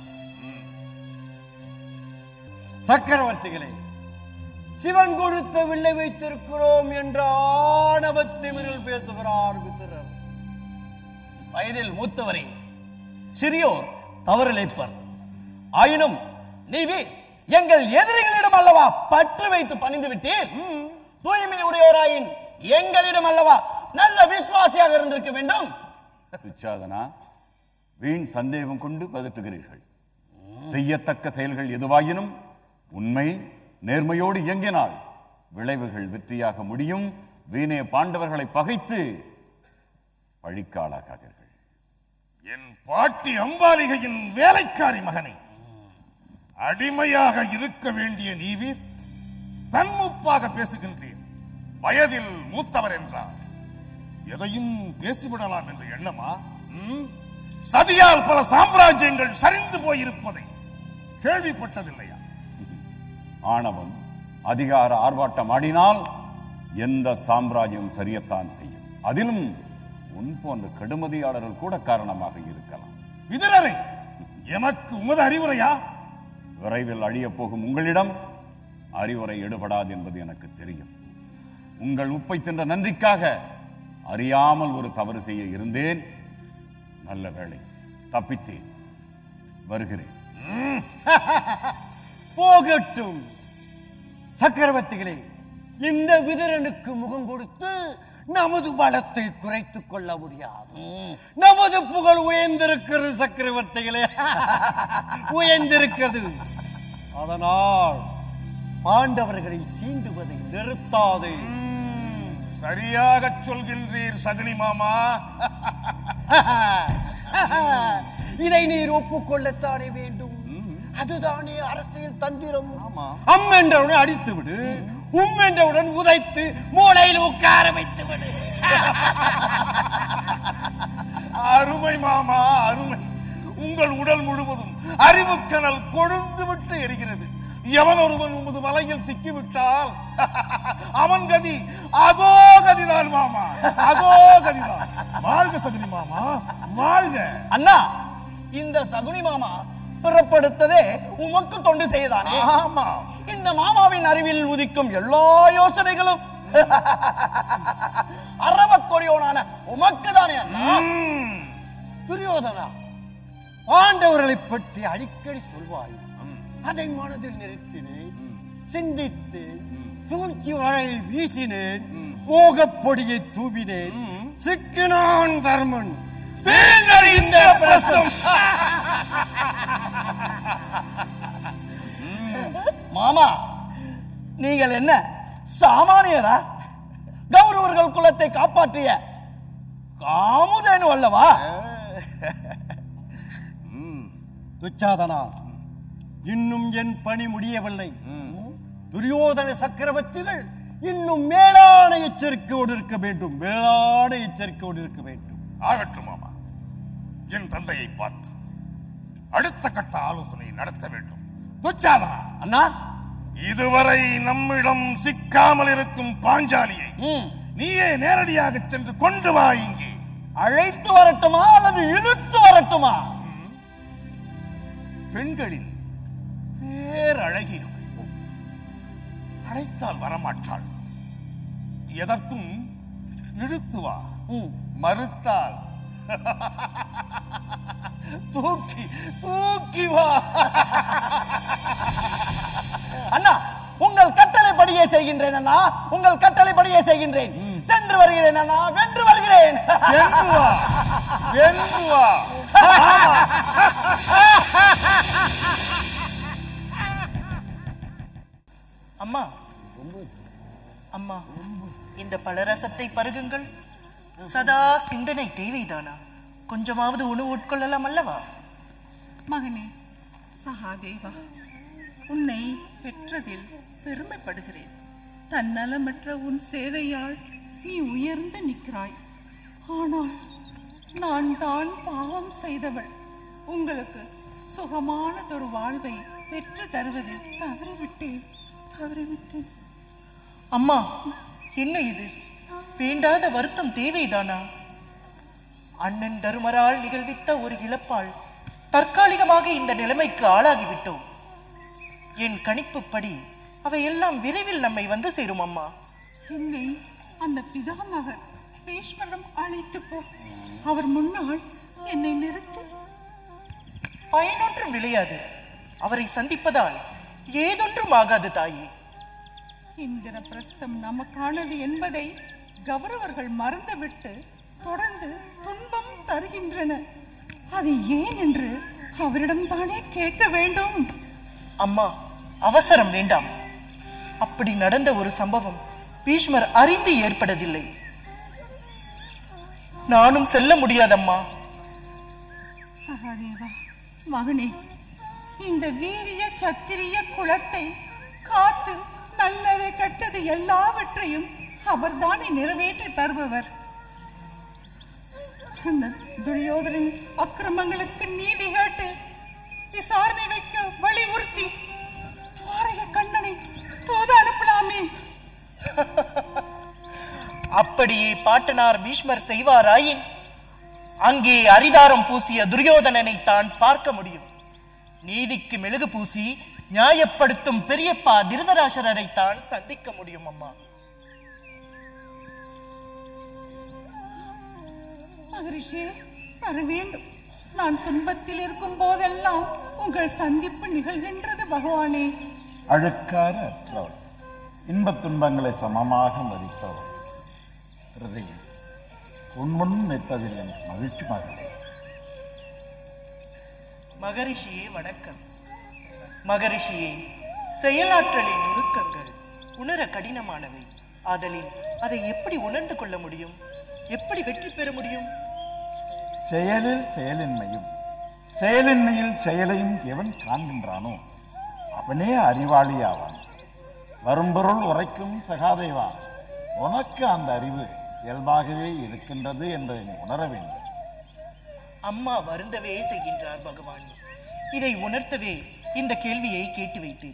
Speaker 13: சக்கரவர்த்திகளே சிவன் கொடுத்த வில்லை வைத்திருக்கிறோம் என்ற ஆணவத்திமிரில் பேசுகிறார் விதுரர்
Speaker 14: வயதில் மூத்தவரே சிறியோர் தவறிழைப்பர் ஆயினும் நீவி எங்கள் எதிரிகளிடம் அல்லவா பற்று வைத்து பணிந்து விட்டீர் தூய்மை உடையோராயின் எங்களிடம் அல்லவா நல்ல விசுவாசியாக இருந்திருக்க வேண்டும்
Speaker 3: துச்சாதனா வீண் சந்தேகம் கொண்டு பதற்றுகிறீர்கள் செய்யத்தக்க செயல்கள் எதுவாயினும் உண்மை நேர்மையோடு இயங்கினால் விளைவுகள் வெற்றியாக முடியும் வீணே பாண்டவர்களை பகைத்து பழிக்காளாகாதீர்கள்
Speaker 12: என் பாட்டி அம்பாலிகையின் வேலைக்காரி மகனை அடிமையாக இருக்க வேண்டிய நீவீர் தன்முப்பாக பேசுகின்றீர் வயதில் மூத்தவர் என்றார் எதையும் பேசிவிடலாம் என்ற எண்ணமா ம்? சதியால் பல சாம்ராஜ்யங்கள் சரிந்து போயிருப்பதை கேள்விப்பட்டதில்லையா
Speaker 3: ஆணவம் அதிகார ஆர்ப்பாட்டம் ஆடினால் எந்த சாம்ராஜ்யம் சரியத்தான் செய்யும் அதிலும் உன் போன்ற கடுமதியாளர்கள் கூட காரணமாக இருக்கலாம்
Speaker 12: விதுரரை எமக்கு உமது அறிவுரையா
Speaker 3: விரைவில் அழியப் போகும் உங்களிடம் அறிவுரை எடுபடாது என்பது எனக்கு தெரியும் உங்கள் உப்பை தின்ற நன்றிக்காக அறியாமல் ஒரு தவறு செய்ய இருந்தேன் நல்ல வேளை தப்பித்தேன் வருகிறேன்
Speaker 13: போகட்டும் சக்கரவர்த்திகளே இந்த விதுரனுக்கு முகம் கொடுத்து நமது பலத்தை குறைத்துக் கொள்ள முடியாது நமது புகழ் உயர்ந்திருக்கிறது சக்கரவர்த்திகளே உயர்ந்திருக்கிறது அதனால் பாண்டவர்களை சீண்டுவதை நிறுத்தாதே
Speaker 12: சரியாக சொல்கின்றீர் சகுனி மாமா
Speaker 13: இதை நீர் ஒப்புக்கொள்ளத்தானே வேண்டும் அதுதானே அரசியல் தந்திரம் அம் என்றவுடன் அடித்து விடு உம் என்றவுடன் உதைத்து மூளையில் உட்கார வைத்து விடு
Speaker 12: அருமை மாமா அருமை உங்கள் உடல் முழுவதும் அறிவுக்கனல் கொழுந்து விட்டு எரிகிறது எவன் ஒருவன் உமது வலையில் சிக்கிவிட்டால் அவன் கதி அதோ கதிதான் மாமா அதோ கதிதான் வாழ்க சகுனி மாமா வாழ்க
Speaker 14: அண்ணா இந்த சகுனி மாமா பிறப்படுத்ததே உமக்கு தொண்டு செய்தானே
Speaker 12: ஆமா
Speaker 14: இந்த மாமாவின் அறிவில் உதிக்கும் எல்லா யோசனைகளும் அறவக்கொடியோனான உமக்கு தானே அண்ணா
Speaker 13: துரியோதனா பாண்டவர்களை பற்றி அடிக்கடி சொல்வாய் அதை மனதில் நிறுத்தினேன் சிந்தித்தேன் சூழ்ச்சி வலையை வீசினேன் மோகப்பொடியை தூவினேன் சிக்கினான் தர்மன்
Speaker 12: வீணறிந்த பிரசம்
Speaker 14: மாமா நீங்கள் என்ன சாமானியரா கௌரவர்கள் குலத்தை காப்பாற்றிய காமுதேனு அல்லவா
Speaker 13: துச்சாதனா இன்னும் என் பணி முடியவில்லை துரியோதன சக்கரவர்த்திகள் இன்னும் மேலான எச்சரிக்கையோடு இருக்க வேண்டும் மேலான எச்சரிக்கையோடு இருக்க வேண்டும்
Speaker 12: ஆகட்டும் மாமா என் தந்தையை பார்த்து அடுத்த கட்ட ஆலோசனை நடத்த வேண்டும் துச்சாதனா
Speaker 14: அண்ணா
Speaker 12: இதுவரை நம்மிடம் சிக்காமல் இருக்கும் பாஞ்சாலியை நீயே நேரடியாக சென்று கொண்டு வா இங்கே
Speaker 14: அழைத்து வரட்டுமா அல்லது இழுத்து வரட்டுமா
Speaker 12: பெண்களின் பேரழகியவள் அழைத்தால் வரமாட்டாள் எதற்கும் இழுத்து வா மறுத்தால் தூக்கி தூக்கி வா
Speaker 14: அண்ணா உங்கள் கட்டளைப்படியே செய்கின்றேன் அண்ணா உங்கள் கட்டளைப்படியே செய்கின்றேன் சென்று வருகிறேன் அண்ணா வென்று வருகிறேன்
Speaker 12: சென்று வா வென்று வா
Speaker 15: அம்மா அம்மா இந்த பலரசத்தை பருகுங்கள் சதா சிந்தனை தேவைதானா கொஞ்சமாவது உணவு உட்கொள்ளலாம் அல்லவா
Speaker 16: மகனே சகாதேவா உன்னை பெற்றதில் பெருமைப்படுகிறேன் தன்னலமற்ற உன் சேவையால் நீ உயர்ந்து நிற்கிறாய் ஆனால் நான் தான் பாவம் செய்தவள் உங்களுக்கு சுகமானதொரு வாழ்வை பெற்று தருவதில் தவறிவிட்டேன் தவறிவிட்டேன்
Speaker 15: அம்மா என்ன இது வேண்டாத வருத்தம் தேவைதானா அண்ணன் தருமரால் நிகழ்வித்த ஒரு இழப்பால் தற்காலிகமாக இந்த நிலைமைக்கு ஆளாகிவிட்டோம் என் கணிப்புப்படி அவையெல்லாம் விரைவில் நம்மை வந்து சேரும் அம்மா
Speaker 16: என்னை அந்த பிதாமகர் பீஷ்மரிடம் அழைத்து போ அவர் முன்னால் என்னை நிறுத்தி
Speaker 15: பயனொன்றும் விளையாது அவரை சந்திப்பதால் ஏதொன்றும் ஆகாது தாயே
Speaker 16: இந்திரபிரஸ்தம் நமக்கானது என்பதை கௌரவர்கள் மறந்துவிட்டு தொடர்ந்து துன்பம் தருகின்றன அது ஏன் என்று அவரிடம் தானே கேட்க வேண்டும்
Speaker 15: அம்மா அவசரம் வேண்டாம் அப்படி நடந்த ஒரு சம்பவம் பீஷ்மர் அறிந்து ஏற்படவில்லை நானும் செல்ல முடியாதம்மா
Speaker 16: சகாதேவா மகனே இந்த வீரிய சத்திரிய குலத்தை காத்து நல்லது கெட்டது எல்லாவற்றையும் அவர்தானே நிறைவேற்றி தருபவர் அந்த துரியோதனின் அக்கிரமங்களுக்கு நீதி கேட்டு விசாரணை வைக்க வலியுறுத்தி துவாரக கண்ணனை தூது அனுப்பலாமே
Speaker 15: அப்படியே பாட்டனார் பீஷ்மர் செய்வாராயின் அங்கே அரிதாரம் பூசிய துரியோதனனை தான் பார்க்க முடியும் நீதிக்கு மெழுகு பூசி நியாயப்படுத்தும் பெரியப்பா திருதராசரரை தான் சந்திக்க முடியும் அம்மா
Speaker 16: மகரிஷியே வர வேண்டும் நான் துன்பத்தில் இருக்கும் போதெல்லாம் உங்கள் சந்திப்பு நிகழ்கின்றது பகவானே
Speaker 3: அழுக்கார அற்றவள் இன்பத் துன்பங்களை சமமாக மதிப்பவள் ஹிருதயம் உன்முன் நிற்பதில் எனக்கு மகிழ்ச்சி மகளே
Speaker 15: மகரிஷியே வணக்கம் மகரிஷியே செயலாற்றலின் நுணுக்கங்கள் உணர கடினமானவை ஆதலில் அதை எப்படி உணர்ந்து கொள்ள முடியும் எப்படி வெற்றி பெற முடியும்
Speaker 3: செயலில் செயலின்மையும் செயலின்மையில் செயலையும் எவன் காண்கின்றானோ அவனே அறிவாளி ஆவான் வரும்பொருள் உரைக்கும் சகாதேவா உனக்கு அந்த அறிவு இயல்பாகவே இருக்கின்றது என்பதை நீ உணர வேண்டும்
Speaker 15: அம்மா வருந்தவே செய்கின்றார் பகவான் இதை உணர்த்தவே இந்த கேள்வியை கேட்டு வைத்தேன்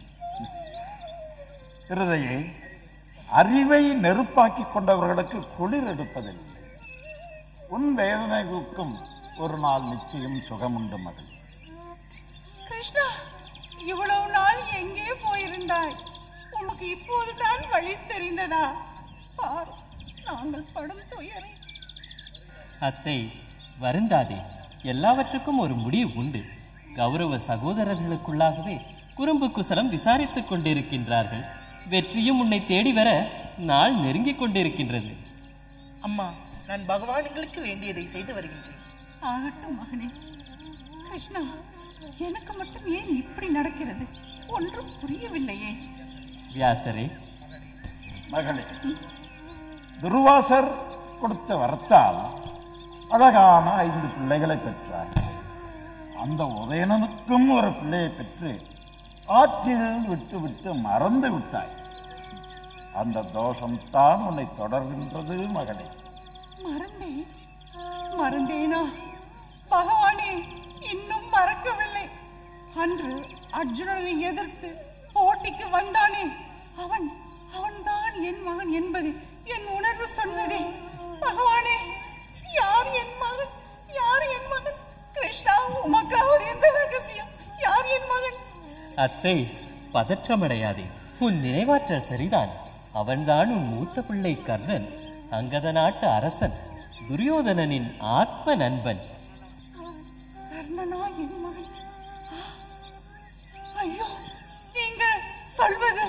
Speaker 3: இருதையை அறிவை நெருப்பாக்கிக் கொண்டவர்களுக்கு குளிர் எடுப்பதில்லை உன் வேதனைகளுக்கும் ஒரு நாள் நிச்சயம் சுகமுண்டு மகள்
Speaker 16: கிருஷ்ணா இவ்வளவு நாள் எங்கே போயிருந்தாய் உமக்கு இப்போதுதான் வழி தெரிந்ததா பார் நாங்கள் படும் துயரை
Speaker 10: அத்தை வருந்தாதே எல்லாவற்றுக்கும் ஒரு முடிவு உண்டு கௌரவ சகோதரர்களுக்குள்ளாகவே குறும்பு குசலம் விசாரித்துக் கொண்டிருக்கின்றார்கள் வெற்றியும் உன்னை தேடி வர நாள் நெருங்கிக் கொண்டிருக்கின்றது
Speaker 15: அம்மா நான் பகவான்களுக்கு வேண்டியதை செய்து வருகின்றேன்
Speaker 16: ஆகட்டும் மகனே கிருஷ்ணா எனக்கு மட்டும் ஏன் இப்படி நடக்கிறது ஒன்றும் புரியவில்லையே
Speaker 10: வியாசரே
Speaker 3: மகளே துருவாசர் கொடுத்த வரத்தால் அழகான ஐந்து பிள்ளைகளை பெற்றார் அந்த உதயணனுக்கும் ஒரு பிள்ளையை பெற்று ஆற்றில் விட்டு விட்டு மறந்து விட்டாய் அந்த தோஷம் தான் உன்னை தொடர்கின்றது மகளே
Speaker 16: மறந்தேன் மறந்தேனா பகவானே இன்னும் மறக்கவில்லை அன்று அர்ஜுனனை எதிர்த்து போட்டிக்கு வந்தானே அவன் அவன்தான் என் மகன் என்பது என் உணர்வு சொன்னதே பகவானே யார் என் மகன் யார் என் மகன் கிருஷ்ணா உமக்காவது எந்த ரகசியம் யார் என் மகன்
Speaker 10: அத்தை பதற்றமடையாதே உன் நினைவாற்றல் சரிதான் அவன்தான் உன் மூத்த பிள்ளை கர்ணன் அங்கத நாட்டு அரசன் துரியோதனனின் ஆத்ம நண்பன்
Speaker 16: கர்ணனா என் மகன் ஆ, ஐயோ நீங்க சொல்வது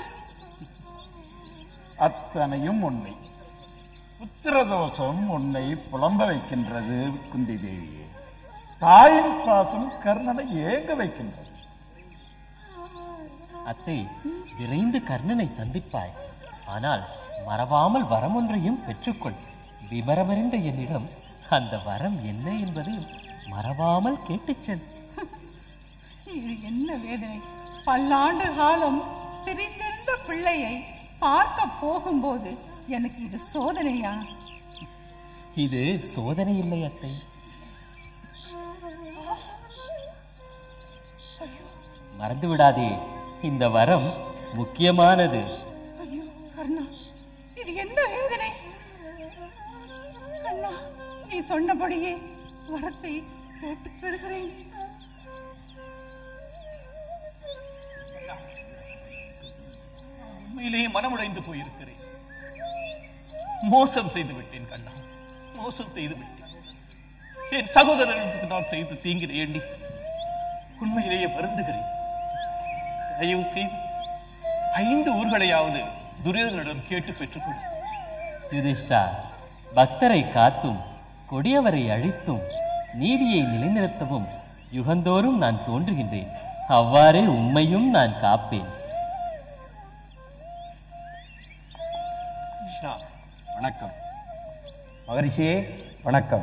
Speaker 3: அத்தனையும் உண்மை புத்திரதோஷம் உன்னை புலம்ப வைக்கின்றது குந்தி தேவியே தாயின் பாசம் கர்ணனை ஏங்க வைக்கின்றது
Speaker 10: அத்தை விரைந்து கர்ணனை சந்திப்பாய் ஆனால் மறவாமல் வரம் ஒன்றையும் பெற்றுக்கொள் விவரமறிந்த என்னிடம் அந்த வரம் என்ன என்பதையும் மறவாமல் கேட்டுச் செல்
Speaker 16: இது என்ன வேதனை பல்லாண்டு காலம் பிரிந்திருந்த பிள்ளையை பார்க்க போகும்போது எனக்கு இது சோதனையா
Speaker 10: இது சோதனை இல்லை அத்தை மறந்து விடாதே இந்த வரம் முக்கியமானது
Speaker 16: ஐயோ கர்ணா இது என்ன வேதனை கண்ணா நீ சொன்னபடியே வரத்தை கேட்டுப் பெறுகிறேன்
Speaker 15: உண்மையிலேயே மனமுடைந்து போயிருக்கிறேன் மோசம் செய்து விட்டேன் கண்ணா மோசம் செய்து விட்டேன் என் சகோதரர்களுக்கு நான் செய்து தீங்கிற எண்ணி உண்மையிலேயே வருந்துகிறேன் தயவு செய்து ஐந்து ஊர்களையாவது துரியோதனிடம் கேட்டு பெற்றுக்கொள்
Speaker 10: யுதிஷ்டா பக்தரை காத்தும் கொடியவரை அழித்தும் நீதியை நிலைநிறுத்தவும் யுகந்தோறும் நான் தோன்றுகின்றேன் அவ்வாறே உம்மையும் நான் காப்பேன்
Speaker 15: கிருஷ்ணா
Speaker 13: வணக்கம் மகரிஷியே வணக்கம்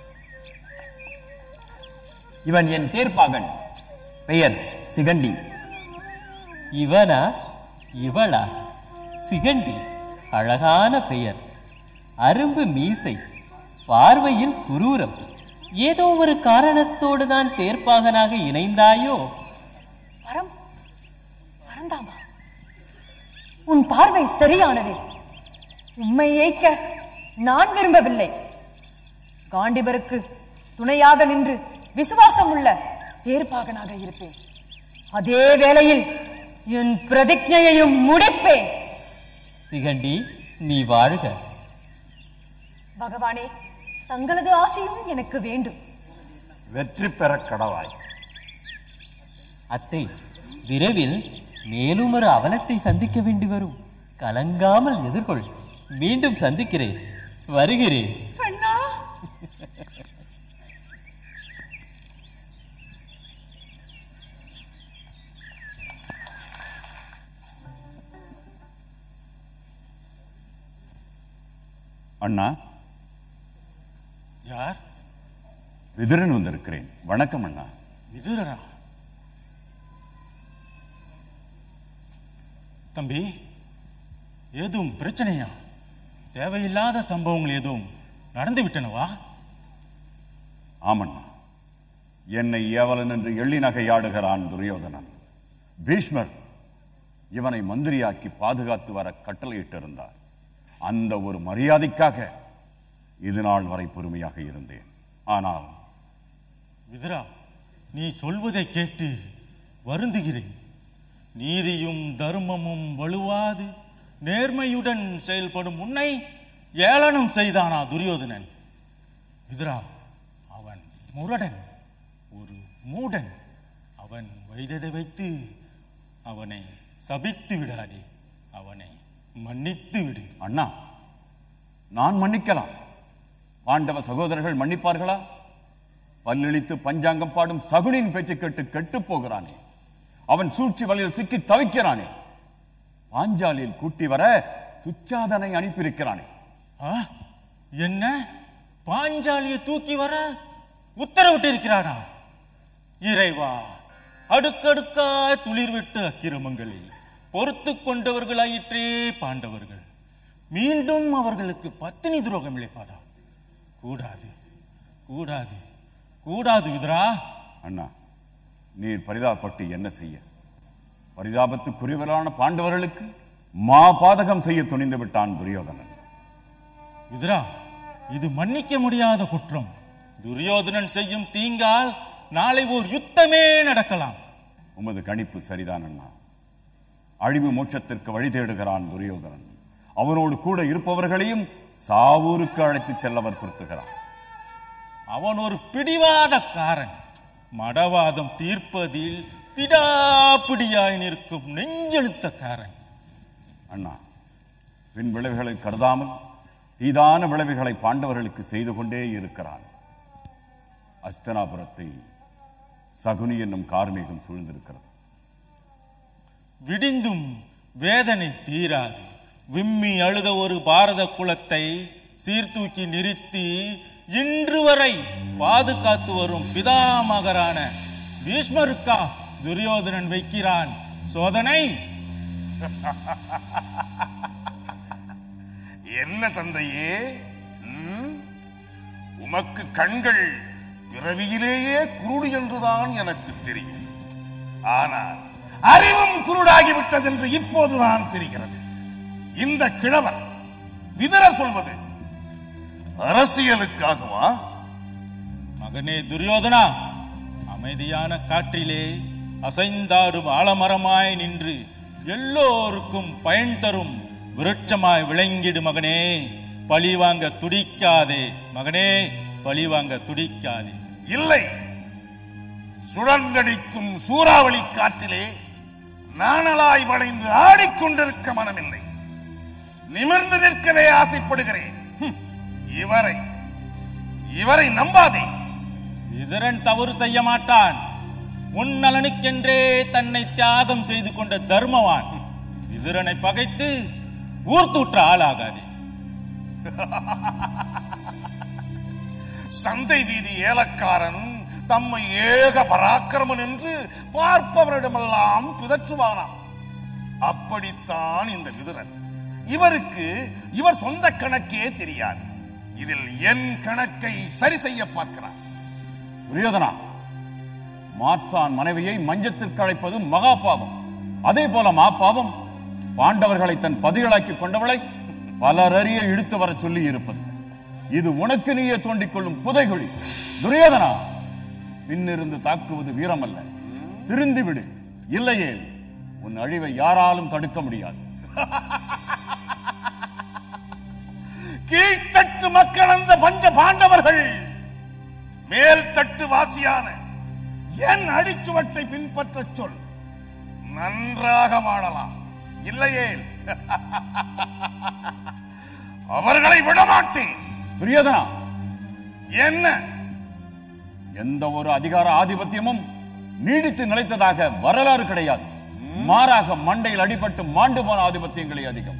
Speaker 13: இவன் என் தேர்ப்பாகன் பெயர் சிகண்டி
Speaker 10: இவனா இவளா சிகண்டி அழகான பெயர் அரும்பு மீசை பார்வையில் குரூரம் ஏதோ ஒரு காரணத்தோடு தான் தேர்ப்பாகனாக இணைந்தாயோ
Speaker 7: வரம் வரந்தாமா உன் பார்வை சரியானது உம்மை ஏய்க்க நான் விரும்பவில்லை காண்டிபருக்கு துணையாக நின்று விசுவாசம் உள்ள தேர்ப்பாகனாக இருப்பேன் அதே வேளையில் என் பிரதிஜையையும் முடிப்பேன்
Speaker 10: சிகண்டி நீ வாழ்க
Speaker 7: பகவானே தங்களது ஆசையும் எனக்கு வேண்டும்
Speaker 3: வெற்றி பெற கடவாய்
Speaker 10: அத்தை விரைவில் மேலும் ஒரு அவலத்தை சந்திக்க வேண்டி வரும் கலங்காமல் எதிர்கொள் மீண்டும் சந்திக்கிறேன் வருகிறேன்
Speaker 16: கண்ணா
Speaker 17: அண்ணா
Speaker 11: யார்
Speaker 17: விதுரன் வந்திருக்கிறேன் வணக்கம் அண்ணா
Speaker 11: விதுரனா தம்பி ஏதும் பிரச்சனையா தேவையில்லாத சம்பவங்கள் எதுவும் நடந்து விட்டனவா
Speaker 17: ஆமண்ணா என்னை ஏவலன் என்று எள்ளி நகையாடுகிறான் துரியோதனன் பீஷ்மர் இவனை மந்திரியாக்கி பாதுகாத்து வர கட்டளையிட்டிருந்தார் அந்த ஒரு மரியாதைக்காக இது நாள் வரை பொறுமையாக இருந்தேன் ஆனால்
Speaker 11: விதுரா நீ சொல்வதை கேட்டு வருந்துகிறேன் நீதியும் தர்மமும் வலுவாது நேர்மையுடன் செயல்படும் உன்னை ஏளனம் செய்தானா துரியோதனன் விதுரா அவன் முரடன் ஒரு மூடன் அவன் வைத்ததை வைத்து அவனை சபித்து விடாதே அவனை மன்னித்து விடு
Speaker 17: அண்ணா நான் மன்னிக்கலாம் பாண்டவ சகோதரர்கள் மன்னிப்பார்களா பல்லிழித்து பஞ்சாங்கம் பாடும் சகுனின் பேச்சை கேட்டு கெட்டுப் போகிறானே அவன் சூழ்ச்சி வலையில் சிக்கி தவிக்கிறானே பாஞ்சாலியில் கூட்டி வர துச்சாதனை அனுப்பியிருக்கிறானே
Speaker 11: ஆ? என்ன பாஞ்சாலியை தூக்கி வர உத்தரவிட்டு இருக்கிறானா இறைவா அடுக்கடுக்காய் துளிர்விட்ட அக்கிரமங்களை பொறுத்து கொண்டவர்களாயிற்றே பாண்டவர்கள் மீண்டும் அவர்களுக்கு பத்தினி துரோகம் இழைப்பதா கூடாது கூடாது கூடாது விதுரா
Speaker 17: அண்ணா நீர் பரிதாபப்பட்டு என்ன செய்ய பரிதாபத்துக்குரியவரான பாண்டவர்களுக்கு மா பாதகம் செய்ய துணிந்து விட்டான் துரியோதனன்
Speaker 11: விதுரா இது மன்னிக்க முடியாத குற்றம் துரியோதனன் செய்யும் தீங்கால் நாளை ஓர் யுத்தமே நடக்கலாம்
Speaker 17: உமது கணிப்பு சரிதான் அண்ணா அழிவு மோட்சத்திற்கு வழி தேடுகிறான் துரியோதனன் அவனோடு கூட இருப்பவர்களையும் சாவூருக்கு அழைத்துச் செல்லவர் பொருத்துகிறான்
Speaker 11: அவன் ஒரு பிடிவாதக்காரன் மடவாதம் தீர்ப்பதில் பிடாப்பிடியாய் நிற்கும் நெஞ்செழுத்தக்காரன்
Speaker 17: அண்ணா பின் விளைவுகளை கருதாமல் தீதான விளைவுகளை பாண்டவர்களுக்கு செய்து கொண்டே இருக்கிறான் அஸ்தனாபுரத்தை சகுனி என்னும் கார்மேகம் சூழ்ந்திருக்கிறது
Speaker 11: விடிந்தும் வேதனை தீராது விம்மி அழுத ஒரு பாரத குலத்தை சீர்தூக்கி நிறுத்தி இன்று வரை பாதுகாத்து வரும் பிதாமகரான பீஷ்மருக்கா துரியோதனன் வைக்கிறான் சோதனை
Speaker 12: என்ன தந்தையே ம்? உமக்கு கண்கள் பிறவியிலேயே குருடு என்றுதான் எனக்கு தெரியும் ஆனால் அறிவும் குருடாகிவிட்டது என்று இப்போதுதான் தெரிகிறது இந்த கிழவர் விதற சொல்வது அரசியலுக்காகவா
Speaker 11: மகனே துரியோதனா அமைதியான காற்றிலே அசைந்தாடும் ஆலமரமாய் நின்று எல்லோருக்கும் பயன் தரும் விருட்சமாய் விளங்கிடு மகனே பழி வாங்க துடிக்காதே மகனே பழி வாங்க துடிக்காதே
Speaker 12: இல்லை சுழன்றடிக்கும் சூறாவளி காற்றிலே நாணலாய் வளைந்து ஆடிக்கொண்டிருக்க மனமில்லை நிமிர்ந்து நிற்கவே ஆசைப்படுகிறேன் ஹம், இவரை இவரை நம்பாதே
Speaker 11: இதரன் தவறு செய்ய மாட்டான் உன் நலனுக்கென்றே தன்னை தியாகம் செய்து கொண்ட தர்மவான் இதரனை பகைத்து ஊர்த்தூற்ற ஆளாகாதே
Speaker 12: சந்தை வீதி ஏலக்காரன் தம்மை ஏக பராக்கிரமன் என்று பார்ப்பவரிடமெல்லாம் பிதற்றுவானாம் அப்படித்தான் இந்த விதுரன் இவருக்கு இவர் சொந்த கணக்கே தெரியாது இதில் என் கணக்கை சரி செய்ய பார்க்கிறார்
Speaker 17: துரியோதனா மாற்றான் மனைவியை மஞ்சத்திற்கு அழைப்பது மகா பாவம் அதே போல மாப்பாவம் பாண்டவர்களை தன் பதிகளாக்கி கொண்டவளை பலரறிய இழுத்து வரச் சொல்லி இருப்பது இது உனக்கு நீயே தோண்டிக் கொள்ளும் புதைகுழி துரியோதனா பின்னிருந்து தாக்குவது வீரமல்ல திருந்தி விடு இல்லையே உன் அழிவை யாராலும் தடுக்க முடியாது
Speaker 12: கீழ்த்தட்டு மக்கள் அந்த பஞ்ச பாண்டவர்கள் மேல் தட்டு வாசியான என் அடிச்சுவட்டை பின்பற்றச் சொல் நன்றாக வாழலாம் இல்லையே அவர்களை விடமாட்டேன்
Speaker 17: துரியோதனா
Speaker 12: என்ன
Speaker 17: எந்த ஒரு அதிகார ஆதிபத்தியமும் நீடித்து நிலைத்ததாக வரலாறு கிடையாது மாறாக மண்டையில் அடிபட்டு மாண்டு போன ஆதிபத்தியங்களே அதிகம்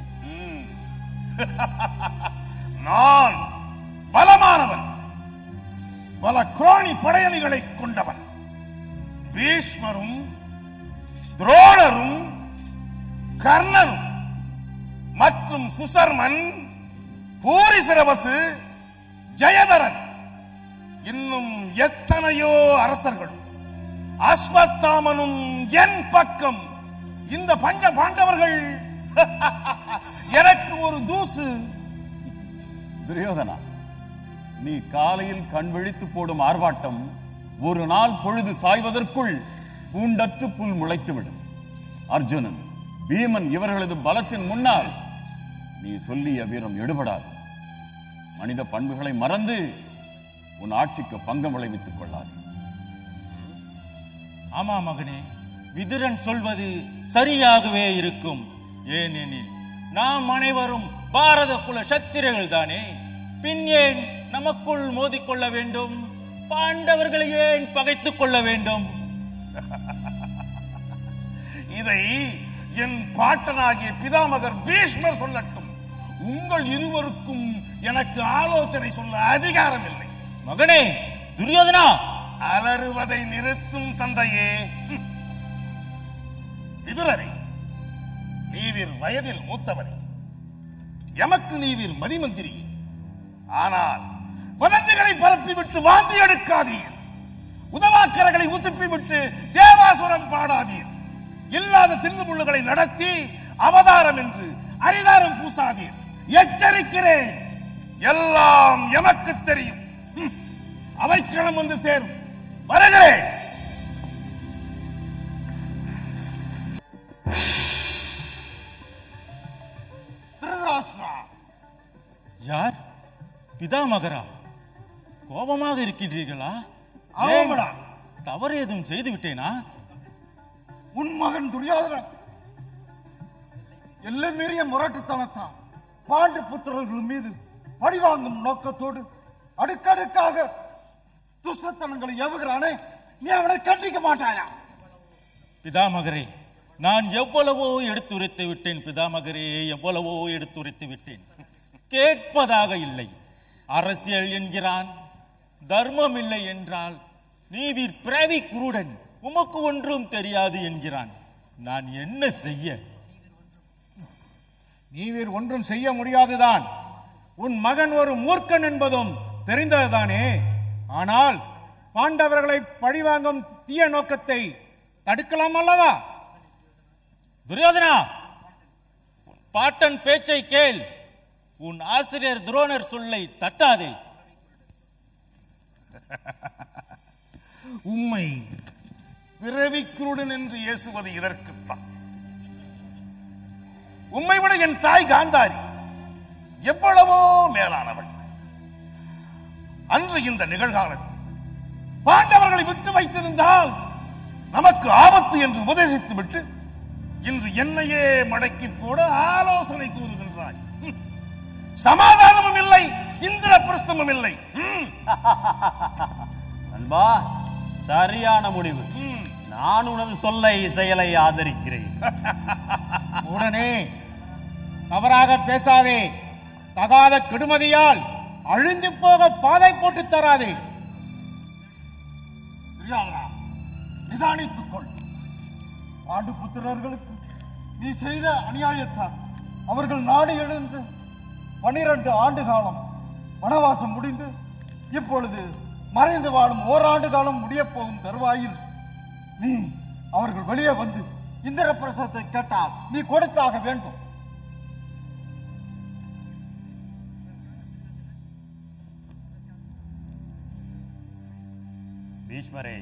Speaker 12: நான் பலமானவன் பல குரோணி படையணிகளை கொண்டவன் பீஷ்மரும் துரோணரும் கர்ணனும் மற்றும் சுசர்மன் பூரிசிரவசு ஜெயதரன் இன்னும் எத்தனையோ அரசர்களும் அஸ்வத்தாமனும் என் பக்கம் இந்த பஞ்ச பாண்டவர்கள் எனக்கு ஒரு தூசு
Speaker 17: துரியோதனா நீ காலையில் கண் விழித்து போடும் ஆர்ப்பாட்டம் ஒரு நாள் பொழுது சாய்வதற்குள் பூண்டற்று புல் முளைத்துவிடும் அர்ஜுனன் பீமன் இவர்களது பலத்தின் முன்னால் நீ சொல்லிய வீரம் எடுபடாது மனித பண்புகளை மறந்து உன் ஆட்சிக்கு பங்கம் விளைவித்துக் கொள்ளாது
Speaker 11: ஆமா மகனே விதுரன் சொல்வது சரியாகவே இருக்கும் ஏனெனில் நாம் அனைவரும் பாரத குல சத்திரர்கள் தானே பின் ஏன் நமக்குள் மோதிக்கொள்ள வேண்டும் பாண்டவர்களை ஏன் பகைத்துக் கொள்ள வேண்டும்
Speaker 12: இதை என் பாட்டனாகிய பிதாமகர் பீஷ்மர் சொல்லட்டும் உங்கள் இருவருக்கும் எனக்கு ஆலோசனை சொல்ல அதிகாரம் இல்லை
Speaker 11: மகனே துரியோதனா
Speaker 12: அலறுவதை நிறுத்தும் தந்தையே ஹம். விதுரரே நீவிர் வயதில் மூத்தவரே எமக்கு நீவீர் மதிமந்திரி ஆனால் வதந்திகளை பரப்பிவிட்டு வாந்தி எடுக்காதீர் உதவாக்கரங்களை உசுப்பி விட்டு தேவாசுரம் பாடாதீர் இல்லாத தில்லுமுள்ளுகளை நடத்தி அவதாரம் என்று அரிதாரம் பூசாதீர் எச்சரிக்கிறேன் எல்லாம் எமக்கு தெரியும் ஹம், அவைக்களம் வந்து சேரும் வருகிறேன்
Speaker 2: திருதராஷ்டிரா
Speaker 11: யார் பிதாமகரா கோபமாக இருக்கின்றீர்களா
Speaker 2: ஆமாடா.
Speaker 11: ஏன்? தவறு ஏதும் செய்து விட்டேனா
Speaker 2: உன் மகன் துரியோதனன் எல்லை மீறிய முரட்டுத்தனத்தான் பாண்டு புத்திரர்கள் மீது பழிவாங்கும் நோக்கத்தோடு அடுக்கடுக்காக துஷ்டத்தனங்களை ஏவுகிறானே நீ அவனை கண்டிக்க மாட்டாயா
Speaker 11: பிதாமகரே நான் எவ்வளவோ எடுத்துரைத்து விட்டேன் பிதாமகரே எவ்வளவோ எடுத்துரைத்து விட்டேன் கேட்பதாக இல்லை அரசியல் என்கிறான் தர்மம் இல்லை என்றால் நீவீர் பிறவி குருடன் உமக்கு ஒன்றும் தெரியாது என்கிறான் நான் என்ன செய்ய நீவீர் ஒன்றும் செய்ய முடியாதுதான் உன் மகன் ஒரு மூர்க்கன் என்பதும் தெரிந்ததுதானே ஆனால் பாண்டவர்களை பழிவாங்கும் தீய நோக்கத்தை தடுக்கலாம் அல்லவா துரியோதனா உன் பாட்டன் பேச்சை கேள் உன் ஆசிரியர் துரோணர் சொல்லை தட்டாதே
Speaker 12: உண்மை பிறவிக்குருடன் என்று ஏசுவது இதற்குத்தான் உம்மை விட என் தாய் காந்தாரி எவ்வளவோ மேலானவள் அன்று இந்த நிகழ்காலத்தில் பாண்டவர்களை விட்டு வைத்திருந்தால் நமக்கு ஆபத்து என்று உபதேசித்து விட்டு இன்று என்னையே மடக்கி போட ஆலோசனை கூறுகின்றாய் ஹம். சமாதானமும் இல்லை இந்திர பிரஸ்தமும் இல்லை ஹம்.
Speaker 18: அன்பா சரியான முடிவு நான் உனது சொல்லை செயலை ஆதரிக்கிறேன்
Speaker 11: உடனே தவறாக பேசாதே தகாத கெடுமதியால் அழிந்து போக பாதை போட்டு தராதே
Speaker 2: துரியோதனா நிதானித்துக் கொள் பாண்டு புத்திரர்களுக்கு நீ செய்த அநியாயத்தால் அவர்கள் நாடு எழுந்து பனிரெண்டு ஆண்டு காலம் வனவாசம் முடிந்து இப்பொழுது மறைந்து வாழும் ஓராண்டு காலம் முடியப் போகும் தருவாயில் நீ அவர்கள் வெளியே வந்து இந்திர பிரசத்தை கேட்டால் நீ கொடுத்தாக வேண்டும்
Speaker 18: பீஷ்மரே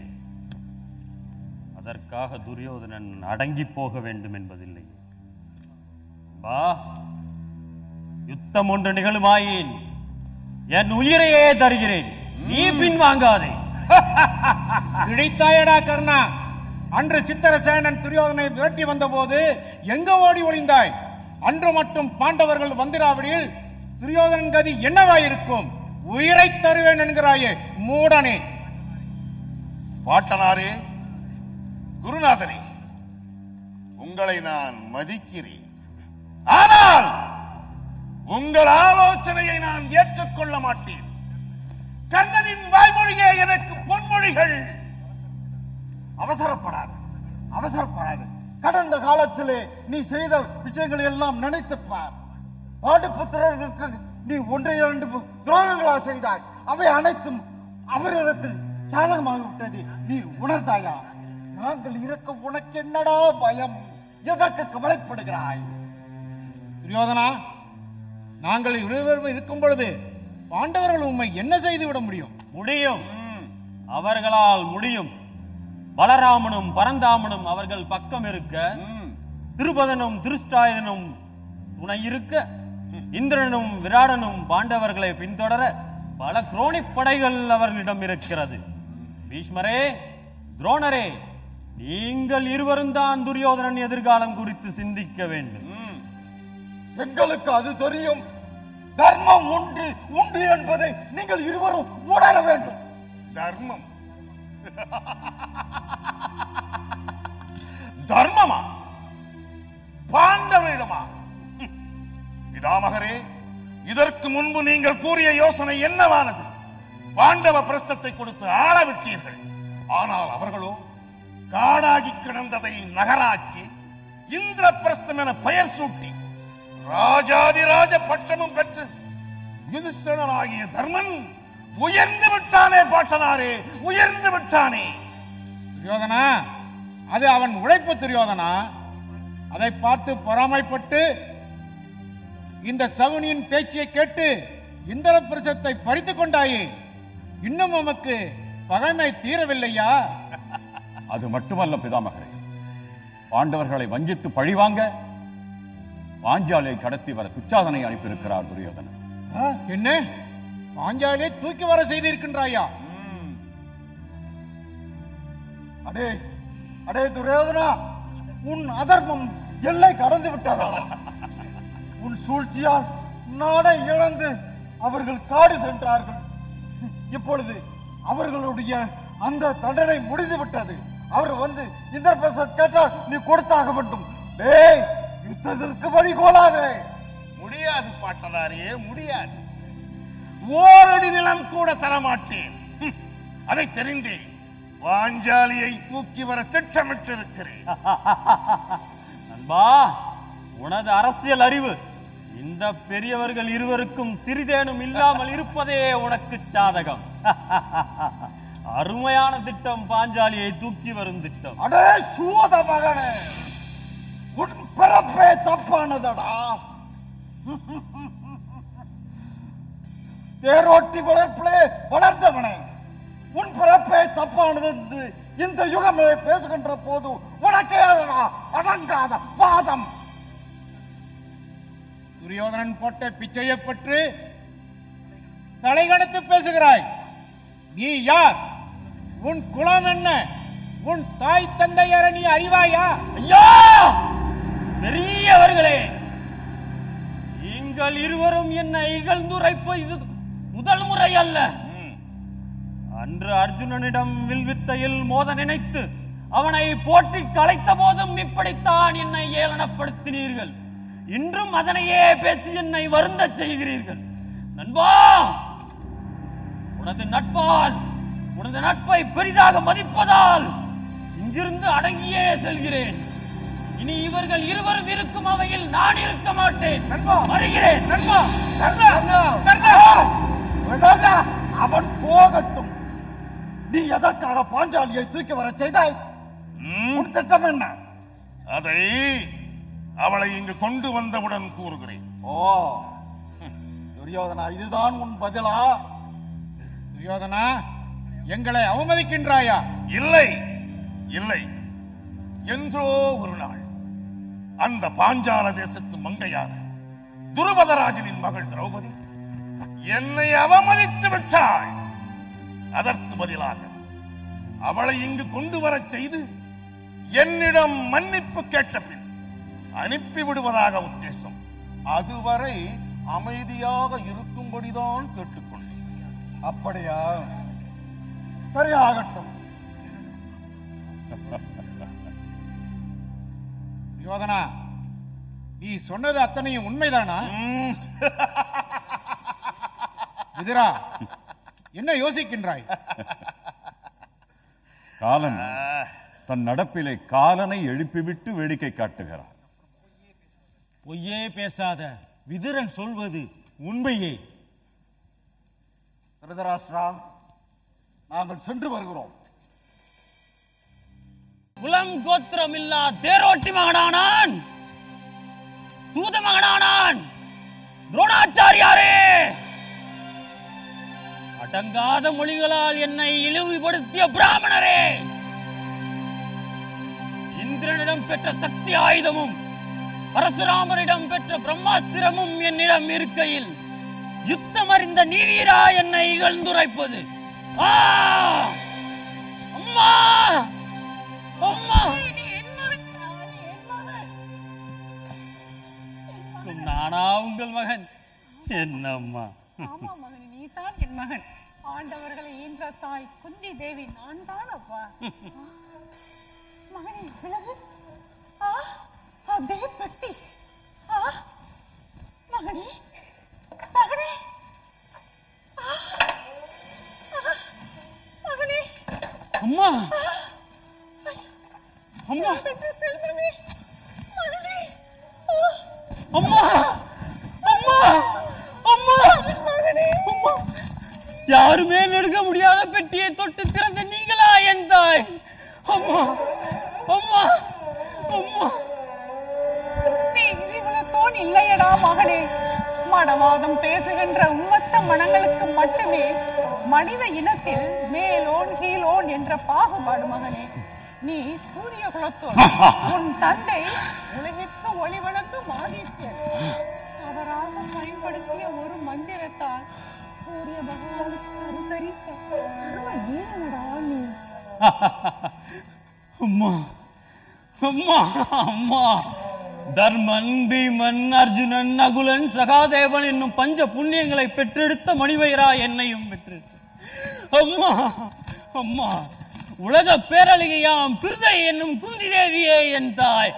Speaker 18: அதற்காக துரியோதனன் அடங்கி போக வேண்டும் என்பதில்லை பா யுத்தம் ஒன்று நிகழுமாயின் என் உயிரையே தருகிறேன் நீ பின்வாங்காதே
Speaker 11: கிடைத்தாயடா கர்ணா அன்று சித்திரசேனன் துரியோதனை விரட்டி வந்தபோது எங்க ஓடி ஒளிந்தாய் அன்று மட்டும் பாண்டவர்கள் வந்திராவிடில் துரியோதனன் கதி என்னவாயிருக்கும் உயிரை தருவேன் என்கிறாயே மூடனே
Speaker 12: பாட்டனாரே குருநாதரே உங்களை நான் மதிக்கிறேன் ஆனால் உங்கள் ஆலோசனையை நான் ஏற்றுக்கொள்ள மாட்டேன் கர்ணனின் வாய்மொழியே எனக்கு பொன்மொழிகள்
Speaker 2: அவசரப்படாது அவசரப்படாது கடந்த காலத்திலே நீ செய்த விஷயங்களை எல்லாம் நினைத்துப் பார் பாண்டு புத்திரர்களுக்கு நீ ஒன்றை இரண்டு துரோகங்களா செய்தாய் அவை அனைத்தும் அவர்களுக்கு சாதகமாக விட்டது நீ உணர்ந்தாயா நாங்கள் இருக்க உனக்கு என்னடா பயம் எதற்கு கவலைப்படுகிறாய்
Speaker 11: துரியோதனா நாங்கள் இருவரும் இருக்கும் பொழுது பாண்டவர்கள் உண்மை என்ன செய்து விட முடியும்
Speaker 18: முடியும் அவர்களால் முடியும் பலராமனும் பரந்தாமனும் அவர்கள் பக்கம் இருக்க திருபதனும் திருஷ்டாயனும் துணை இருக்க இந்திரனும் விராடனும் பாண்டவர்களை பின்தொடர பல குரோணி படைகள் அவர்களிடம் இருக்கிறது பீஷ்மரே துரோணரே நீங்கள் இருவரும் தான் துரியோதனன் எதிர்காலம் குறித்து சிந்திக்க வேண்டும்
Speaker 2: எங்களுக்கு அது தெரியும் தர்மம் உண்டு உண்டு என்பதை நீங்கள் இருவரும் உணர வேண்டும்
Speaker 12: தர்மம் தர்மமா பாண்டவரிடமா ஹம். பிதாமகரே இதற்கு முன்பு நீங்கள் கூறிய யோசனை என்னவானது பாண்டவ பிரஸ்தத்தை கொடுத்து ஆள விட்டீர்கள் ஆனால் அவர்களோ காடாகி கிடந்ததை நகராக்கி இந்திரபிரஸ்தம் என பெயர் சூட்டி ராஜாதிராஜ பட்டமும் பெற்று யுதிஷ்டனாகிய தர்மன் உயர்ந்து விட்டானே பாட்டனாரே உயர்ந்து விட்டானே
Speaker 11: துரியோதனா அது அவன் உழைப்பு துரியோதனா அதை பார்த்து பொறாமைப்பட்டு இந்த சகுனியின் பேச்சை கேட்டு இந்திர பிரசத்தை பறித்துக் கொண்டாயே இன்னும் உமக்கு பகைமை தீரவில்லையா
Speaker 17: அது மட்டுமல்ல பிதாமகரே பாண்டவர்களை வஞ்சித்து பழிவாங்க பாஞ்சாலியை கடத்தி வர துச்சாதனை அனுப்பியிருக்கிறார் துரியோதனன்
Speaker 11: என்ன பாஞ்சாலியை தூக்கி வர செய்திருக்கின்றாயா
Speaker 2: அடே அடே துரியோதனா உன் அதர்மம் எல்லை கடந்து விட்டதா உன் சூழ்ச்சியால் நாடை இழந்து அவர்கள் காடு சென்றார்கள் இப்பொழுது அவர்களுடைய அந்த தண்டனை முடிந்து விட்டது அவர் வந்து இந்த பிரசாத் கேட்டால் நீ கொடுத்தாக வேண்டும் டேய் யுத்தத்திற்கு வழிகோலாதே
Speaker 12: முடியாது பாட்டனாரே முடியாது ஓரடி நிலம் கூட தரமாட்டேன் ஹம், அதை தெரிந்தே பாஞ்சாலியை தூக்கி வர திட்டமிட்டிருக்கிறேன்
Speaker 18: நண்பா உனது அரசியல் அறிவு இந்த பெரியவர்கள் இருவருக்கும் சிறிதேனும் இல்லாமல் இருப்பதே உனக்கு சாதகம் அருமையான திட்டம் பாஞ்சாலியை தூக்கி வரும் திட்டம்
Speaker 2: அடே சூத மகனே உன் பிறப்பே தப்பானதடா தேரோட்டி வளர்ப்பிலே வளர்ந்தவனே உன் பிறப்பே தப்பானது என்று இந்த யுகமே பேசுகின்ற போது உனக்கே அதடா அடங்காத பாதம்
Speaker 11: துரியோதனன் போட்ட பிச்சையை பற்றி தலைகணத்து பேசுகிறாய் நீ யார் உன் குலம் என்ன உன் தாய் தந்தையர நீ அறிவாயா
Speaker 18: ஐயா பெரியவர்களே நீங்கள் இருவரும் என்னை இகழ்ந்துரைப்பு இது முதல் முறை அல்ல அன்று அர்ஜுனனிடம் வில்வித்தையில் மோத நினைத்து அவனை போட்டி கலைத்த போதும் இப்படித்தான் என்னை ஏளனப்படுத்தினீர்கள் இன்றும் அதனையே பேசி என்னை வருந்தச் செய்கிறீர்கள் நண்பா உனது நட்பால் உனது நட்பை பெரிதாக மதிப்பதால் இங்கிருந்து அடங்கியே செல்கிறேன் இனி இவர்கள் இருவரும் இருக்கும் அவையில் நான் இருக்க மாட்டேன் வருகிறேன்
Speaker 2: நண்பா விடாதா, அவன் போகட்டும் நீ எதற்காக பாஞ்சாலியை தூக்கி வர செய்தாய் உன் திட்டம் என்ன
Speaker 12: அதை அவளை இங்கு கொண்டு வந்தவுடன் கூறுகிறேன்
Speaker 2: ஓ துரியோதனா இதுதான் உன் பதிலா
Speaker 11: துரியோதனா எங்களை அவமதிக்கின்றாயா
Speaker 12: இல்லை இல்லை என்றோ ஒரு நாள் அந்த பாஞ்சால தேசத்து மங்கையான துருபதராஜனின் மகள் திரௌபதி என்னை அவமதித்து விட்டாள் அதற்கு பதிலாக அவளை இங்கு கொண்டு வரச் செய்து என்னிடம் மன்னிப்பு கேட்ட பின் அனுப்பி விடுவதாக உத்தேசம் அதுவரை அமைதியாக இருக்கும்படிதான் கேட்டுக்கொண்டேன்
Speaker 2: அப்படியா சரியாகட்டும்
Speaker 11: துரியோதனா நீ சொன்னது அத்தனையும் உண்மைதானா எதிரா என்ன யோசிக்கின்றாய்
Speaker 17: காலன் தன் நடப்பிலே காலனை எழுப்பிவிட்டு வேடிக்கை காட்டுகிறார்
Speaker 18: பொய்யே பேசாத விதுரன் சொல்வது உண்மையே
Speaker 2: திருதராஷ்டிரா நாங்கள் சென்று வருகிறோம்
Speaker 18: குலம் கோத்திரம் இல்லா தேரோட்டி மகனானான் சூத மகனானான் துரோணாச்சாரியாரே அடங்காத மொழிகளால் என்னை இழிவுபடுத்திய பிராமணரே இந்திரனிடம் பெற்ற சக்தி ஆயுதமும் பரசுராமரிடம் பெற்ற பிரம்மாஸ்திரமும் என்னிடம் இருக்கையில் யுத்தம் அறிந்த நீரா என்னை இகழ்ந்துரைப்பது ஆ! அம்மா அம்மா நானா உங்கள் மகன் என்னம்மா
Speaker 16: ஆமா மகன் நீதான் என் மகன் ஆண்டவர்களை ஈன்ற தாய் குந்தி தேவி நான் தான் அப்பா மகனே விலகு ஆ அதே பெட்டி ஆ மகனே மகனே ஆ, ஆ, மகனே
Speaker 18: அம்மா
Speaker 16: அம்மா பெற்ற செல்வமே மகனே ஆ,
Speaker 18: அம்மா அம்மா அம்மா அம்மா யாருமே நெருங்க முடியாத பெட்டியை தொட்டு திறந்த நீங்களா என் தாய் அம்மா அம்மா அம்மா
Speaker 16: நீ இவனுக்கோன் இல்லையடா மகனே மடவாதம் பேசுகின்ற உம்மத்த மனங்களுக்கு மட்டுமே மனித இனத்தில் மேலோன் கீழோன் என்ற பாகுபாடு மகனே நீ சூரிய குலத்தோன் உன் தந்தை உலகிற்கு ஒளிவழங்கும் ஆதித்யன் தவறாக பயன்படுத்திய ஒரு மந்திரத்தால் சூரிய பகவானுக்கு அனுசரித்த கர்ம வீரனடா நீ
Speaker 18: அம்மா அம்மா அம்மா தர்மன் பீமன் அர்ஜுனன் நகுலன் சகாதேவன் என்னும் பஞ்ச புண்ணியங்களை பெற்றெடுத்த மணிவயரா என்னையும் பெற்றெடுத்த அம்மா அம்மா உலக பேரழகியாம் பிருதை என்னும் குந்தி தேவியே என் தாய்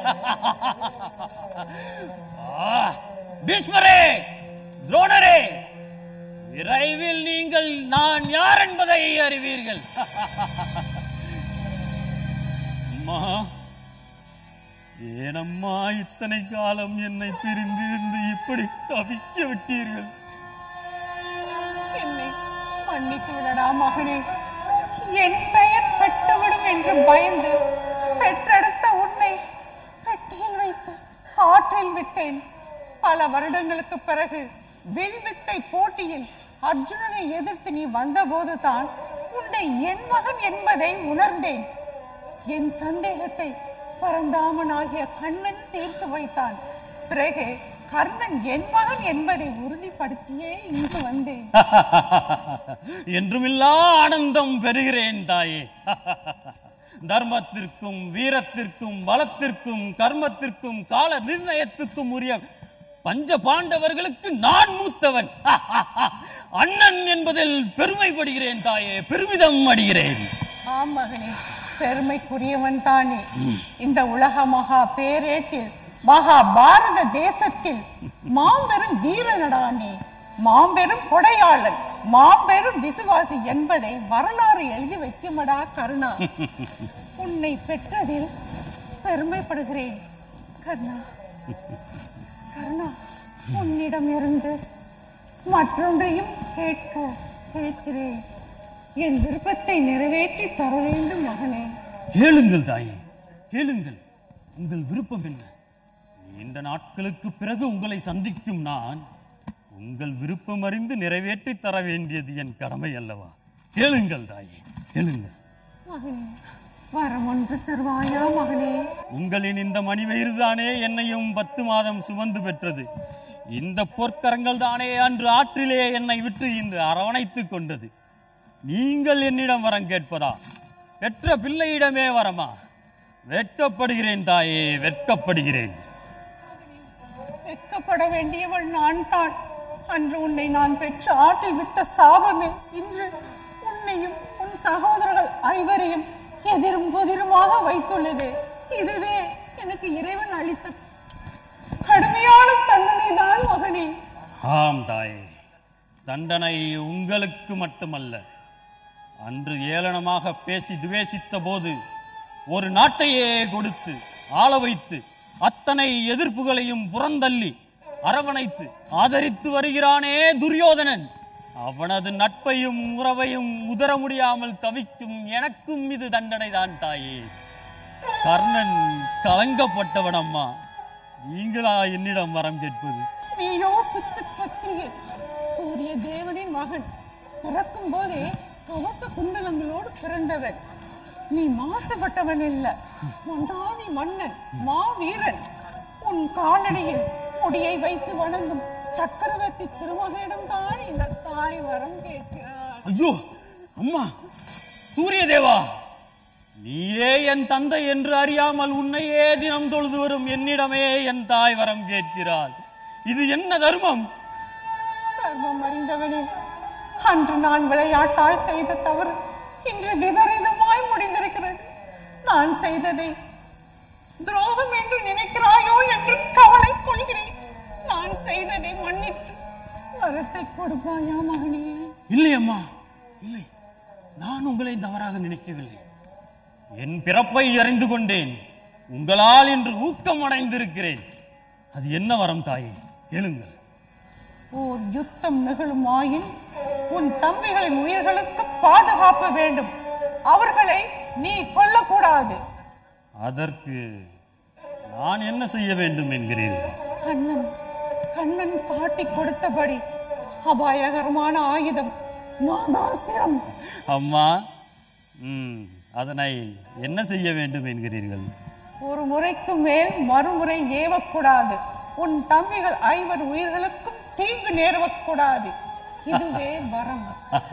Speaker 18: ஆ, பீஷ்மரே துரோணரே விரைவில் நீங்கள் நான் யார் என்பதை அறிவீர்கள் அம்மா ஏனம்மா இத்தனை காலம் என்னை பிரிந்து இருந்து இப்படி தவிக்க விட்டீர்கள்
Speaker 16: என்னை மன்னித்து விடடா மகனே என் பெயர் கெட்டுவிடும் என்று பயந்து பெற்றெடுத்த உன்னை பெட்டியில் வைத்து ஆற்றில் விட்டேன் பல வருடங்களுக்கு பிறகு வில்வித்தை போட்டியில் அர்ஜுனனை எதிர்த்து நீ வந்தபோதுதான் உன்னை என் மகன் என்பதை உணர்ந்தேன் என் சந்தேகத்தை பரந்தாமன் ஆகிய கண்ணன் தீர்த்து வைத்தான் பிறகு கர்ணன் என் மகன் என்பதை உறுதிப்படுத்தியே இங்கு வந்தேன்
Speaker 18: என்றுமில்லா ஆனந்தம் பெறுகிறேன் தாயே தர்மத்திற்கும் வீரத்திற்கும் பலத்திற்கும் கர்மத்திற்கும் கால நிர்ணயத்துக்கும் உரிய பஞ்ச பாண்டவர்களுக்கு நான் மூத்தவன் அண்ணன் என்பதில் பெருமைப்படுகிறேன் தாயே பெருமிதம் அடைகிறேன்
Speaker 16: ஆம் மகனே பெருமைக்குரியவன் தானே இந்த உலக மகா பேரேட்டில் மகா பாரத தேசத்தில் மாம்பெரும் வீரனடா நீ மாம்பெரும் கொடையாளன் மாம்பெரும் விசுவாசி என்பதை வரலாறு எழுதி வைக்குமடா கருணா உன்னை பெற்றதில் பெருமைப்படுகிறேன் கருணா கருணா உன்னிடமிருந்து மற்றொன்றையும் கேட்க கேட்கிறேன் என் விருப்பத்தை நிறைவேற்றி தர வேண்டும் மகனே
Speaker 18: கேளுங்கள் தாயே கேளுங்கள் உங்கள் விருப்பம் என்ன நீண்ட நாட்களுக்கு பிறகு உங்களை சந்திக்கும் நான் உங்கள் விருப்பம் அறிந்து நிறைவேற்றி தர வேண்டியது என் கடமை அல்லவா கேளுங்கள் தாயே கேளுங்கள்
Speaker 16: மகனே வரம் ஒன்று தருவாயா மகனே
Speaker 18: உங்களின் இந்த மணிவயிறு தானே என்னையும் பத்து மாதம் சுமந்து பெற்றது இந்த பொற்கரங்கள் தானே அன்று ஆற்றிலே என்னை விட்டு இன்று அரவணைத்துக் கொண்டது நீங்கள் என்னிடம் வரம் கேட்பதா பெற்ற பிள்ளையிடமே வரமா வெட்கப்படுகிறேன் தாயே வெட்கப்படுகிறேன்
Speaker 16: வெட்கப்பட வேண்டியவள் நான் தான் அன்று உன்னை நான் பெற்று ஆற்றில் விட்ட சாபமே இன்று உன்னையும் உன் சகோதரர்கள் ஐவரையும் எதிரும் புதிருமாக வைத்துள்ளது இதுவே எனக்கு இறைவன் அளித்த கடுமையான தண்டனை தான் மகனே
Speaker 18: ஆம் தாயே தண்டனை உங்களுக்கு மட்டுமல்ல அன்று ஏளனமாக பேசி துவேசித்த போது ஒரு நாட்டையே கொடுத்து ஆள வைத்து அத்தனை எதிர்ப்புகளையும் புறந்தள்ளி அரவணைத்து ஆதரித்து வருகிறானே துரியோதனன் அவனது நட்பையும் உறவையும் உதர முடியாமல் தவிக்கும் எனக்கும் இது தண்டனை தான் தாயே கர்ணன் கலங்கப்பட்டவன் அம்மா நீங்களா என்னிடம் வரம் கேட்பது
Speaker 16: நீயோ சித்த சத்திரியன் சூரிய தேவனின் மகன் பிறக்கும் போதே கவச குண்டலங்களோடு பிறந்தவன் நீ மாசுபட்டவன் இல்ல மண்டாதி மன்னன் மாவீரன் உன் காலடியில் முடியை வைத்து வணங்கும் சக்கரவர்த்தி திருமகனிடம் தான் இந்த தாய் வரம் கேட்கிறார்
Speaker 18: ஐயோ அம்மா சூரிய தேவா நீயே என் தந்தை என்று அறியாமல் உன்னையே தினம் தொழுது வரும் என்னிடமே என் தாய் வரம் கேட்கிறாள் இது என்ன தர்மம்
Speaker 16: கர்மம் அறிந்தவனே அன்று நான் விளையாட்டாய் செய்த தவறு இன்று விபரீதமாய் முடிந்திருக்கிறது நான் செய்ததை துரோகம் என்று நினைக்கிறாயோ என்று கவலை கொள்கிறேன் நான் செய்ததை மன்னித்து வரத்தை கொடுப்பாயா மகனே
Speaker 18: இல்லை அம்மா இல்லை நான் உங்களை தவறாக நினைக்கவில்லை என் பிறப்பை அறிந்து கொண்டேன் உங்களால் இன்று ஊக்கம் அடைந்திருக்கிறேன் அது என்ன வரம் தாயே கேளுங்கள்
Speaker 16: ஓர் யுத்தம் நிகழுமாயின் உன் தம்பிகளின் உயிர்களுக்கு பாதுகாப்பு வேண்டும் அவர்களை நீ கொல்லக்கூடாது
Speaker 18: அதற்கு நான் என்ன செய்ய வேண்டும் என்கிறீர்கள்
Speaker 16: கண்ணன் கண்ணன் காட்டிக் கொடுத்தபடி அபாயகரமான ஆயுதம் நாகாசிரம்
Speaker 18: அம்மா ம் அதனை என்ன செய்ய வேண்டும் என்கிறீர்கள்
Speaker 16: ஒரு முறைக்கு மேல் மறுமுறை ஏவக்கூடாது உன் தம்பிகள் ஐவர் உயிர்களுக்கும் தீங்கு நேரக்கூடாது இதுவே வரம்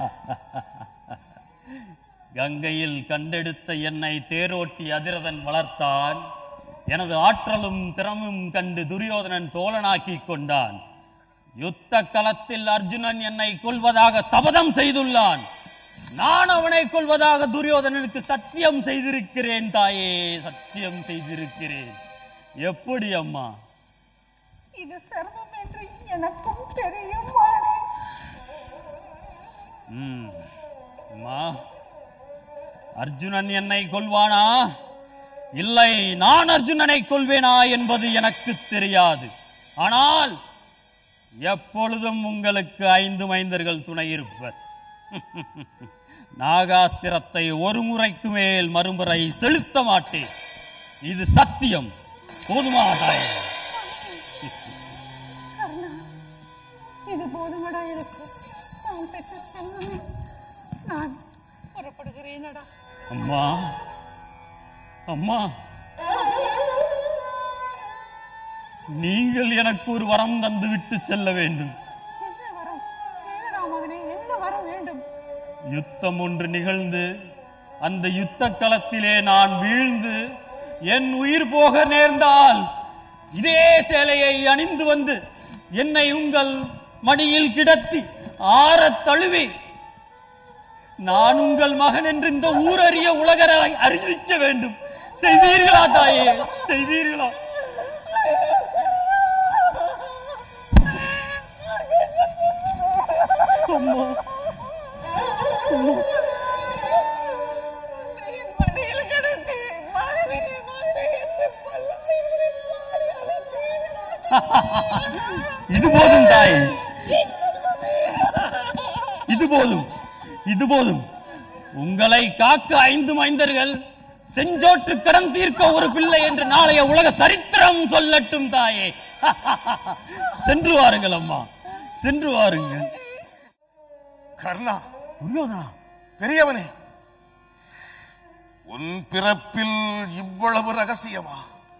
Speaker 18: கங்கையில் கண்டெடுத்த என்னை தேரோட்டி அதிரதன் வளர்த்தான் எனது ஆற்றலும் திறமும் கண்டு துரியோதனன் தோழனாக்கிக் கொண்டான் யுத்த களத்தில் அர்ஜுனன் என்னை கொல்வதாக சபதம் செய்துள்ளான் நான் அவனை கொல்வதாக துரியோதனனுக்கு சத்தியம் செய்திருக்கிறேன் தாயே சத்தியம் செய்திருக்கிறேன் எப்படி அம்மா
Speaker 16: இது சிரமம் என்று எனக்கும் தெரியும் மகனே.
Speaker 18: ம் அம்மா அர்ஜுனன் என்னை கொல்வானா இல்லை நான் அர்ஜுனனை கொல்வேனா என்பது எனக்கு தெரியாது ஆனால் எப்பொழுதும் உங்களுக்கு ஐந்து மைந்தர்கள் துணை இருப்பர் நாகாஸ்திரத்தை ஒரு முறைக்கு மேல் மறுமுறை செலுத்த மாட்டேன் இது சத்தியம் போதுமா தாயே
Speaker 16: கர்ணா இது போதுமடா எனக்கு நான் பெற்ற செல்வமே நான் புறப்படுகிறேனடா
Speaker 18: அம்மா அம்மா நீங்கள் எனக்கு ஒரு வரம் தந்து விட்டு செல்ல வேண்டும்
Speaker 16: என்ன வரம் கேளுடா மகனே என்ன வரம் வேண்டும்
Speaker 18: யுத்தம் ஒன்று நிகழ்ந்து அந்த யுத்த களத்திலே நான் வீழ்ந்து என் உயிர் போக நேர்ந்தால் இதே சேலையை அணிந்து வந்து என்னை உங்கள் மடியில் கிடத்தி ஆறத் தழுவி நான் உங்கள் மகன் என்று இந்த ஊரறிய உலகரை அறிவிக்க வேண்டும் செய்வீர்களா தாயே செய்வீர்களா அம்மா அம்மா
Speaker 16: என் மடியில் கிடக்கு மகனே மகனே என்று பல்லாயிரம் பாடி அழைத்தீர்களா?
Speaker 18: இது போதும் தாயே இது போதும் இது போதும் உங்களை காக்க ஐந்து மைந்தர்கள் செஞ்சோற்று கடன் தீர்க்க ஒரு பிள்ளை என்று நாளைய உலக சரித்திரம் சொல்லட்டும் தாயே சென்று வாருங்கள் அம்மா சென்று வாருங்கள்
Speaker 12: கர்ணா
Speaker 18: துரியோதனா
Speaker 12: பெரியவனே உன் பிறப்பில் இவ்வளவு ரகசியமா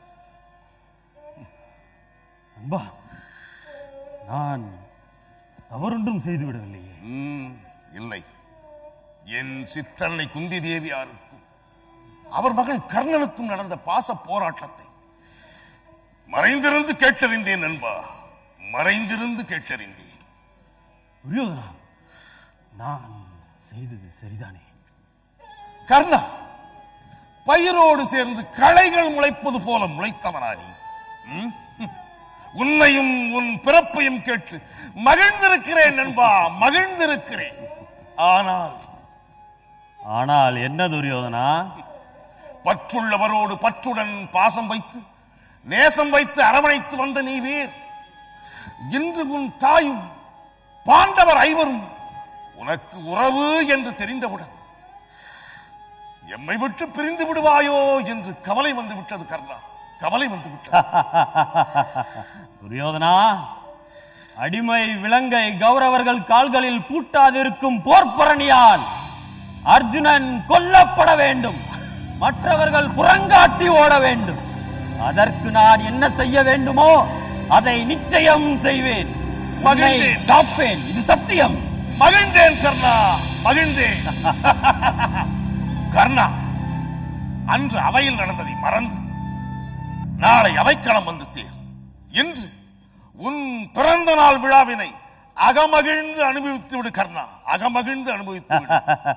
Speaker 18: அம்பா நான் தவறொன்றும் செய்து விடவில்லையே
Speaker 12: ம், இல்லை என் சிற்றன்னை குந்தி தேவியாருக்கும் அவர் மகன் கர்ணனுக்கும் நடந்த பாச போராட்டத்தை மறைந்திருந்து கேட்டறிந்தேன் நண்பா மறைந்திருந்து கேட்டறிந்தேன்
Speaker 18: துரியோதனா நான் செய்தது சரிதானே
Speaker 12: கர்ணா பயிரோடு சேர்ந்து களைகள் முளைப்பது போல முளைத்தவனா நீ ம்? உன்னையும் உன் பிறப்பையும் கேட்டு மகிழ்ந்திருக்கிறேன் நண்பா மகிழ்ந்திருக்கிறேன் ஆனால்
Speaker 18: ஆனால் என்ன துரியோதனா
Speaker 12: பற்றுள்ளவரோடு பற்றுடன் பாசம் வைத்து நேசம் வைத்து அரவணைத்து வந்த நீ வீர் இன்று உன் தாயும் பாண்டவர் ஐவரும் உனக்கு உறவு என்று தெரிந்தவுடன் எம்மை விட்டு பிரிந்து விடுவாயோ என்று கவலை வந்து விட்டது கர்ணா கவலை வந்து விட்டது
Speaker 18: துரியோதனா அடிமை விலங்கை கௌரவர்கள் கால்களில் பூட்டாதிருக்கும் போர்ப்பரணியால் அர்ஜுனன் கொல்லப்பட வேண்டும் மற்றவர்கள் புறங்காட்டி ஓட வேண்டும் அதற்கு நான் என்ன செய்ய வேண்டுமோ அதை நிச்சயம் செய்வேன் உன்னை
Speaker 12: மகிழ்ந்தேன்.
Speaker 18: காப்பேன் இது சத்தியம்
Speaker 12: மகிழ்ந்தேன் கர்ணா மகிழ்ந்தேன் கர்ணா அன்று அவையில் நடந்ததை மறந்து நாளை அவைக்களம் வந்து சேர் இன்று உன் பிறந்த நாள் விழாவினை அகமகிழ்ந்து அனுபவித்து விடு கர்ணா அகமகிழ்ந்து அனுபவித்து விடு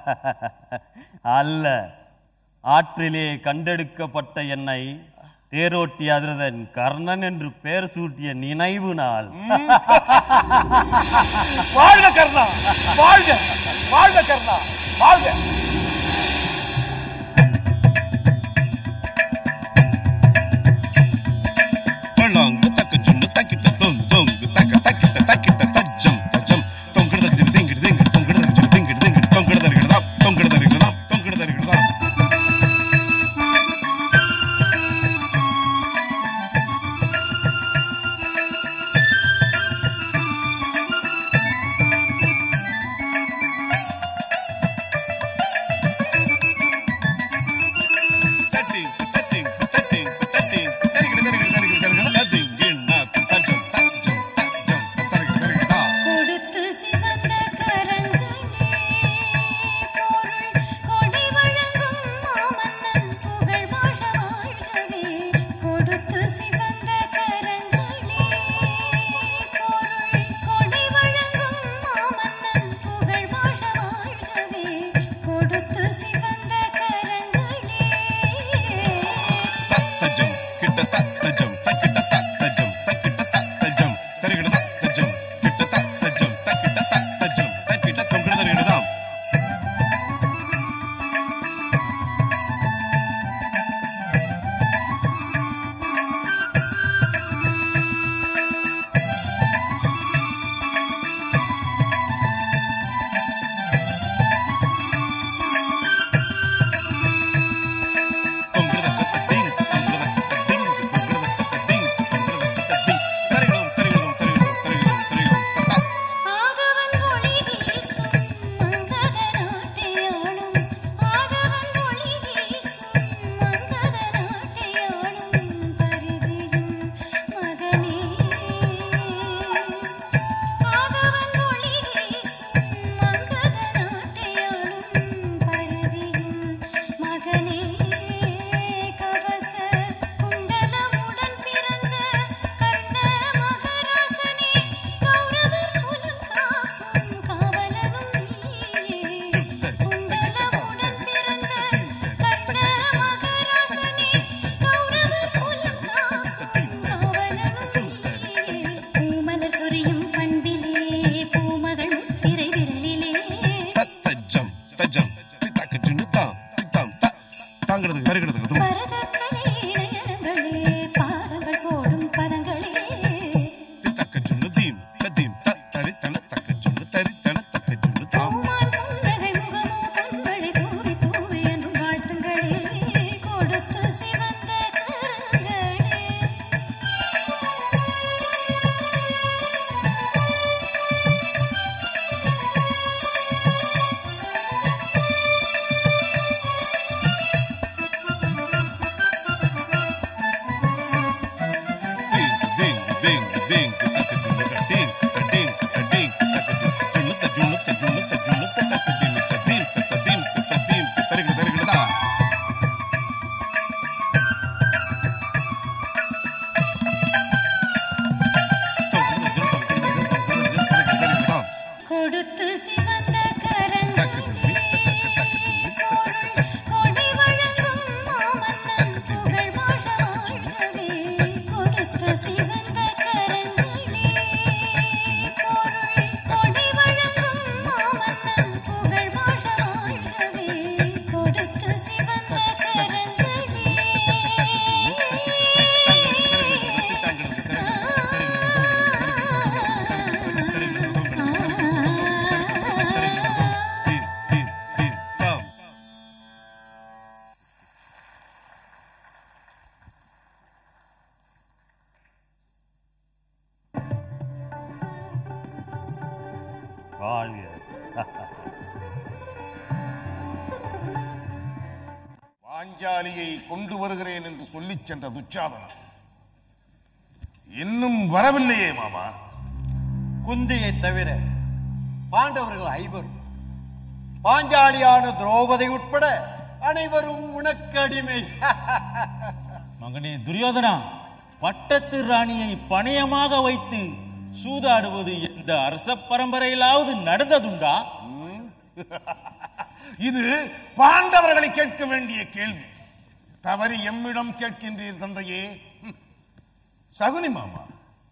Speaker 18: அல்ல ஆற்றிலே கண்டெடுக்கப்பட்ட என்னை தேரோட்டி அதிரதன் கர்ணன் என்று பெயர் சூட்டிய நினைவு நாள்
Speaker 12: வாழ்க கர்ணா வாழ்க வாழ்க கர்ணா வாழ்க
Speaker 9: பல்லாங்கு தக்க சொன்ன
Speaker 6: கொடுத்து சிவந்த கரங்களே கொடை வழங்கும் மாமன்னன் புகழ் வாழ வாழ்கவே கொடுத்த சிவந்த கரங்களே கொடை வழங்கும் மாமன்னன் புகழ் வாழ வாழ்கவே கொடுத்த சிவந்த
Speaker 18: வாழ்க
Speaker 12: பாஞ்சாலியை கொண்டு வருகிறேன் என்று சொல்லிச் சென்ற துச்சாதனன் இன்னும் வரவில்லையே மாமா
Speaker 13: குந்தியை தவிர பாண்டவர்கள் ஐவரும் பாஞ்சாலியான திரௌபதி உட்பட அனைவரும் உனக்கு அடிமை
Speaker 18: மகனே துரியோதனா பட்டத்து ராணியை பணயமாக வைத்து சூதாடுவது எந்த அரச பரம்பரையிலாவது நடந்ததுண்டா
Speaker 12: இது பாண்டவர்களை கேட்க வேண்டிய கேள்வி தவறி எம்மிடம் கேட்கின்றீர் தந்தையே ம். சகுனி மாமா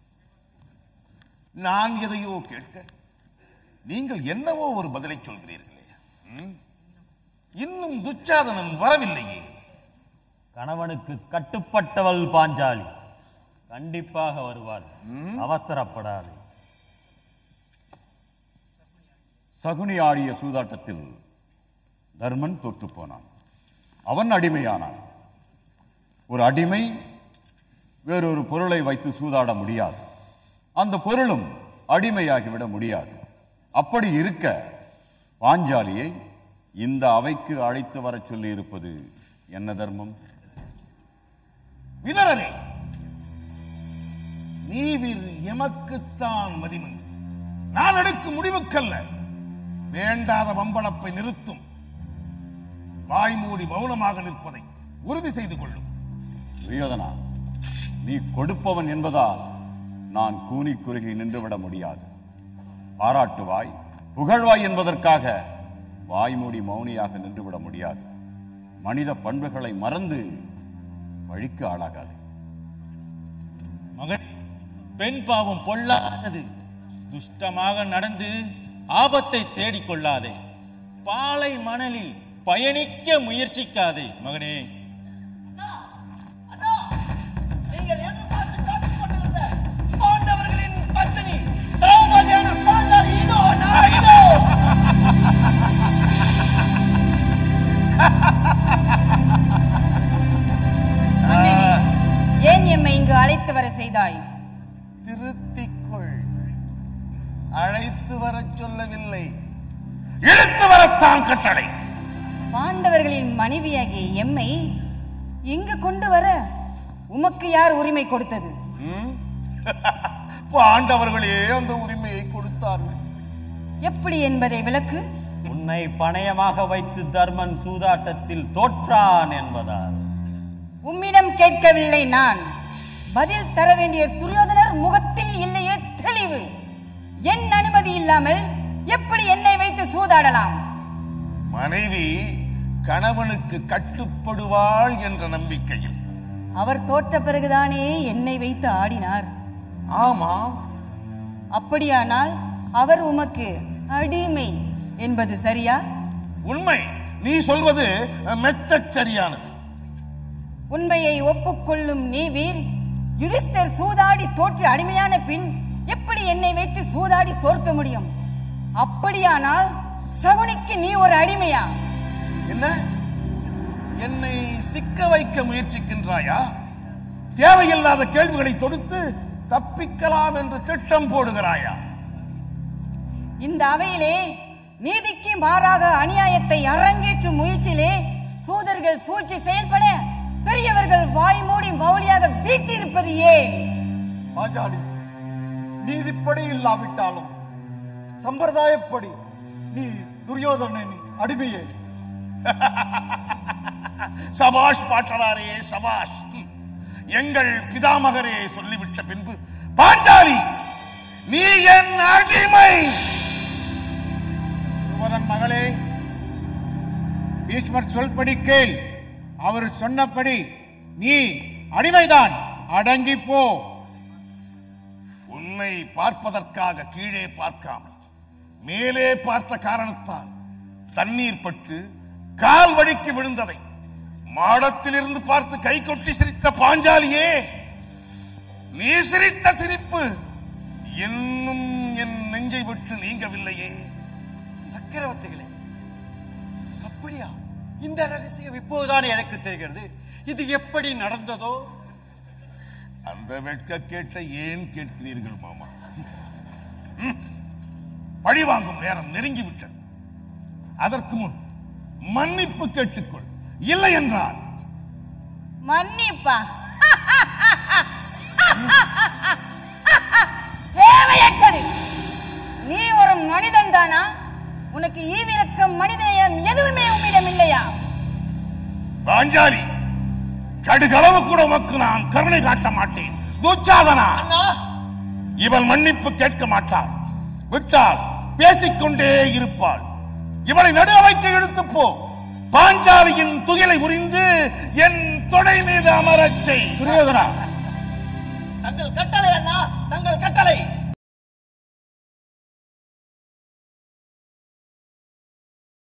Speaker 12: நான் எதையோ கேட்க நீங்கள் என்னவோ ஒரு பதிலை சொல்கிறீர்களே ம்? இன்னும் துச்சாதனன் வரவில்லையே
Speaker 18: கணவனுக்கு கட்டுப்பட்டவள் பாஞ்சாலி கண்டிப்பாக வருவாள் அவசரப்படாது
Speaker 17: சகுனி ஆடிய சூதாட்டத்தில் தர்மன் தோற்றுப் போனான் அவன் அடிமையானான் ஒரு அடிமை வேறொரு பொருளை வைத்து சூதாட முடியாது அந்த பொருளும் அடிமையாகிவிட முடியாது அப்படி இருக்க பாஞ்சாலியை இந்த அவைக்கு அழைத்து வரச் சொல்லி இருப்பது என்ன தர்மம்
Speaker 12: விதரரே நீவிர் எமக்குத்தான் மதிமந்து நான் எடுக்கும் முடிவுக்கல்ல வேண்டாத வம்பளப்பை நிறுத்தும் வாய் மூடி மௌனமாக நிற்பதை உறுதி செய்து கொள்ளும்
Speaker 17: துரியோதனா நீ கொடுப்பவன் என்பதால் நான் கூனி குறுகி நின்றுவிட முடியாது பாராட்டுவாய் புகழ்வாய் என்பதற்காக வாய்மூடி மௌனியாக நின்றுவிட முடியாது மனித பண்புகளை மறந்து வழிக்கு ஆளாகாது
Speaker 18: மகன் பெண் பாவம் பொல்லாதது துஷ்டமாக நடந்து ஆபத்தை தேடிக் கொள்ளாதே பாலை மணலில் பயணிக்க முயற்சிக்காதே மகனே
Speaker 14: நீங்கள் எதிர்பார்த்து காத்துக் கொண்டிருந்த பாண்டவர்களின் பத்தினி திரௌபதியான பாஞ்சாலி இதோ நான் இதோ
Speaker 19: மன்னனே, ஏன் எம்மை இங்கு அழைத்து வர செய்தாய்
Speaker 12: திருத்திக்கொள் அழைத்து வரச் சொல்லவில்லை இழுத்து வரத்தான் கட்டளை
Speaker 19: பாண்டவர்களின் மனைவியாகிய எம்மை இங்கு கொண்டு வர உமக்கு யார் உரிமை கொடுத்தது
Speaker 12: ம்? பாண்டவர்களே அந்த உரிமையை கொடுத்தார்கள்
Speaker 19: எப்படி என்பதை விளக்கு
Speaker 18: உன்னை பணயமாக வைத்து தர்மன் சூதாட்டத்தில் தோற்றான் என்பதால்
Speaker 19: உம்மிடம் கேட்கவில்லை நான் பதில் தர வேண்டிய துரியோதனர் முகத்தில் இல்லையே தெளிவு என் அனுமதி இல்லாமல் எப்படி என்னை வைத்து சூதாடலாம்
Speaker 12: மனைவி கணவனுக்கு கட்டுப்படுவாள் என்ற நம்பிக்கையில்
Speaker 19: அவர் தோற்ற பிறகுதானே என்னை வைத்து ஆடினார்
Speaker 12: ஆமா
Speaker 19: அப்படியானால் அவர் உமக்கு அடிமை என்பது சரியா
Speaker 12: உண்மை நீ சொல்வது மெத்தச் சரியானது
Speaker 19: உண்மையை ஒப்புக்கொள்ளும் நீ வீர் யுதிஷ்டர் சூதாடி தோற்று அடிமையான பின் எப்படி என்னை வைத்து சூதாடி தோற்க முடியும் அப்படியானால் சகுனிக்கு நீ ஒரு அடிமையா
Speaker 12: என்ன என்னை சிக்க வைக்க முயற்சிக்கின்றாயா தேவையில்லாத கேள்விகளை தொடுத்து தப்பிக்கலாம் என்று திட்டம் போடுகிறாயா
Speaker 19: இந்த அவையிலே நீதிக்கு மாறாக அநியாயத்தை அரங்கேற்றும் முயற்சியிலே சூதர்கள் சூழ்ச்சி செயல்பட பெரியவர்கள் வாய் மூடி மௌலியாக வீட்டிருப்பது ஏன்
Speaker 2: பாஞ்சாலி நீதிப்படி இல்லாவிட்டாலும் சம்பிரதாயப்படி நீ துரியோதனன் அடிமையே
Speaker 12: சபாஷ் பாட்டனாரே சபாஷ் ம். எங்கள் பிதாமகரே சொல்லிவிட்ட பின்பு பாஞ்சாலி நீ என் அடிமை
Speaker 11: துருவதன் மகளே பீஷ்மர் சொல்படி கேள் அவர் சொன்னபடி நீ அடிமைதான் அடங்கி போ
Speaker 12: உன்னை பார்ப்பதற்காக கீழே பார்க்காமல் மேலே பார்த்த காரணத்தால் தண்ணீர் பட்டு கால் வழிக்கு விழுந்ததை மாடத்திலிருந்து பார்த்து கை கொட்டி சிரித்த பாஞ்சாலியே நீ சிரித்த சிரிப்பு இன்னும் என் நெஞ்சை விட்டு நீங்கவில்லையே
Speaker 13: சக்கரவர்த்திகளே அப்படியா இந்த ரகசியம் இப்போதுதான் எனக்கு தெரிகிறது இது எப்படி நடந்ததோ
Speaker 12: அந்த வெட்க கேட்ட ஏன் கேட்கிறீர்கள் மாமா ம். பழி வாங்கும் நேரம் நெருங்கி விட்டது அதற்கு முன் மன்னிப்பு கேட்டுக்கொள் இல்லை என்றால்
Speaker 19: மன்னிப்பா தேவையற்றது நீ ஒரு மனிதன் தானா உனக்கு ஈவிரக்கம் மனிதநேயம் எதுவுமே உம்மிடம் இல்லையா
Speaker 12: பாஞ்சாலி கடுகளவு கூட உமக்கு நான் கருணை காட்ட மாட்டேன் துச்சாதனா இவள் மன்னிப்பு கேட்க மாட்டாள் விட்டால் பேசிக்கொண்டே இருப்பாள் இவளை நடு அவைக்கு இழுத்து போ பாஞ்சாலியின் துகிலை உரிந்து என் தொடை மீது அமரச் செய் துரியோதனா
Speaker 14: தங்கள் கட்டளை அண்ணா தங்கள் கட்டளை